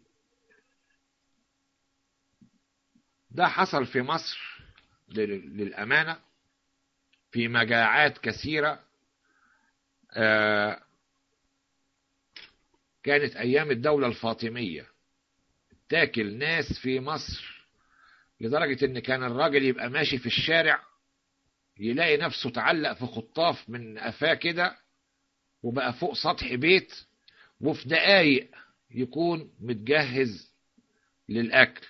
ده حصل في مصر للأمانة في مجاعات كثيرة كانت أيام الدولة الفاطمية تاكل ناس في مصر لدرجة إن كان الراجل يبقى ماشي في الشارع يلاقي نفسه تعلق في خطاف من قفاه كده وبقى فوق سطح بيت وفي دقايق يكون متجهز للأكل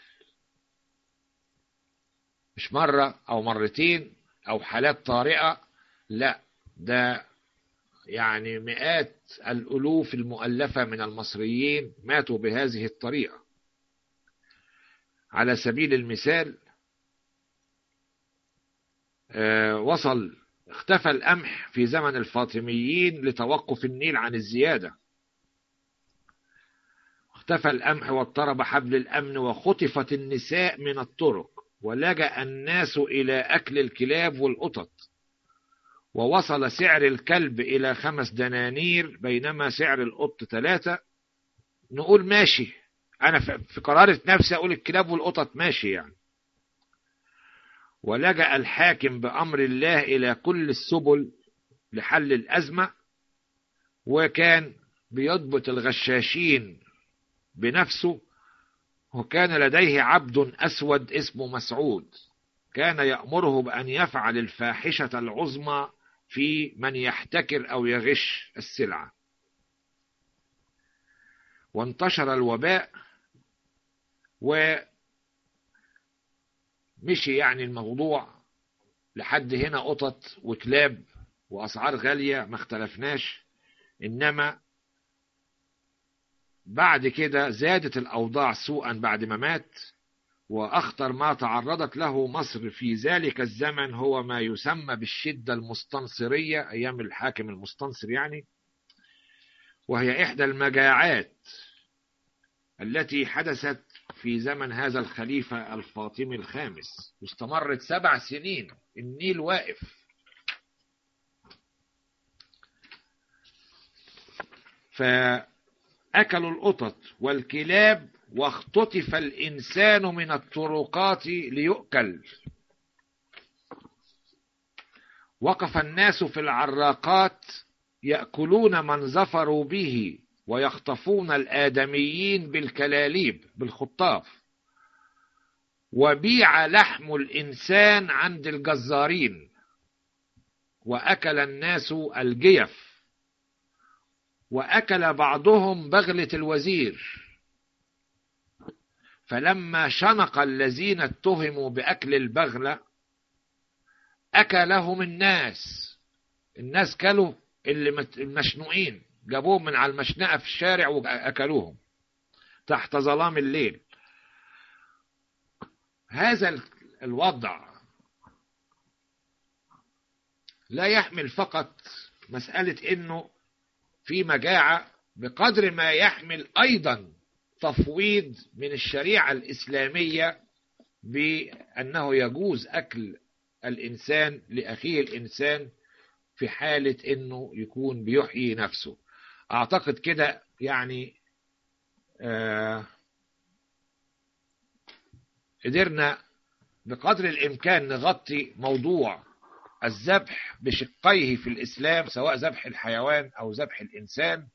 مش مرة أو مرتين أو حالات طارئة لا ده يعني مئات الألوف المؤلفة من المصريين ماتوا بهذه الطريقة على سبيل المثال آه وصل اختفى القمح في زمن الفاطميين لتوقف النيل عن الزيادة اختفى القمح واضطرب حبل الأمن وخطفت النساء من الطرق ولجأ الناس إلى أكل الكلاب والقطط ووصل سعر الكلب إلى خمس دنانير بينما سعر القط ثلاثة نقول ماشي أنا في قرارة نفسي أقول الكلاب والقطط ماشي يعني ولجأ الحاكم بأمر الله إلى كل السبل لحل الأزمة وكان بيضبط الغشاشين بنفسه وكان لديه عبد أسود اسمه مسعود كان يأمره بأن يفعل الفاحشة العظمى في من يحتكر أو يغش السلعة وانتشر الوباء ومشي يعني الموضوع لحد هنا قطط وكلاب وأسعار غالية ما اختلفناش إنما بعد كده زادت الأوضاع سوءا بعد ما مات وأخطر ما تعرضت له مصر في ذلك الزمن هو ما يسمى بالشدة المستنصرية أيام الحاكم المستنصر يعني وهي إحدى المجاعات التي حدثت في زمن هذا الخليفة الفاطمي الخامس واستمرت سبع سنين النيل واقف فأكلوا القطط والكلاب واختطف الإنسان من الطرقات ليؤكل وقف الناس في العراقات يأكلون من ظفروا به ويخطفون الآدميين بالكلاليب بالخطاف وبيع لحم الإنسان عند الجزارين وأكل الناس الجيف وأكل بعضهم بغلة الوزير فلما شنق الذين اتهموا بأكل البغلة أكلهم الناس الناس كلوا اللي المشنوقين جابوهم من على المشنقة في الشارع وأكلوهم تحت ظلام الليل هذا الوضع لا يحمل فقط مسألة انه في مجاعة بقدر ما يحمل ايضا تفويض من الشريعة الاسلامية بانه يجوز اكل الانسان لاخيه الانسان في حالة انه يكون بيحيي نفسه اعتقد كده يعني آه قدرنا بقدر الامكان نغطي موضوع الذبح بشقيه في الإسلام سواء ذبح الحيوان أو ذبح الإنسان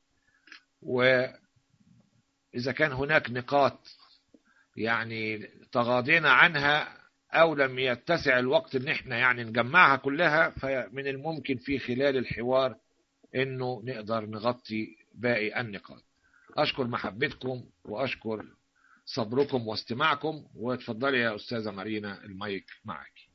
وإذا كان هناك نقاط يعني تغاضينا عنها أو لم يتسع الوقت إن إحنا يعني نجمعها كلها فمن الممكن في خلال الحوار إنه نقدر نغطي باقي النقاط أشكر محبتكم وأشكر صبركم واستماعكم وتفضلي يا أستاذة مارينا المايك معك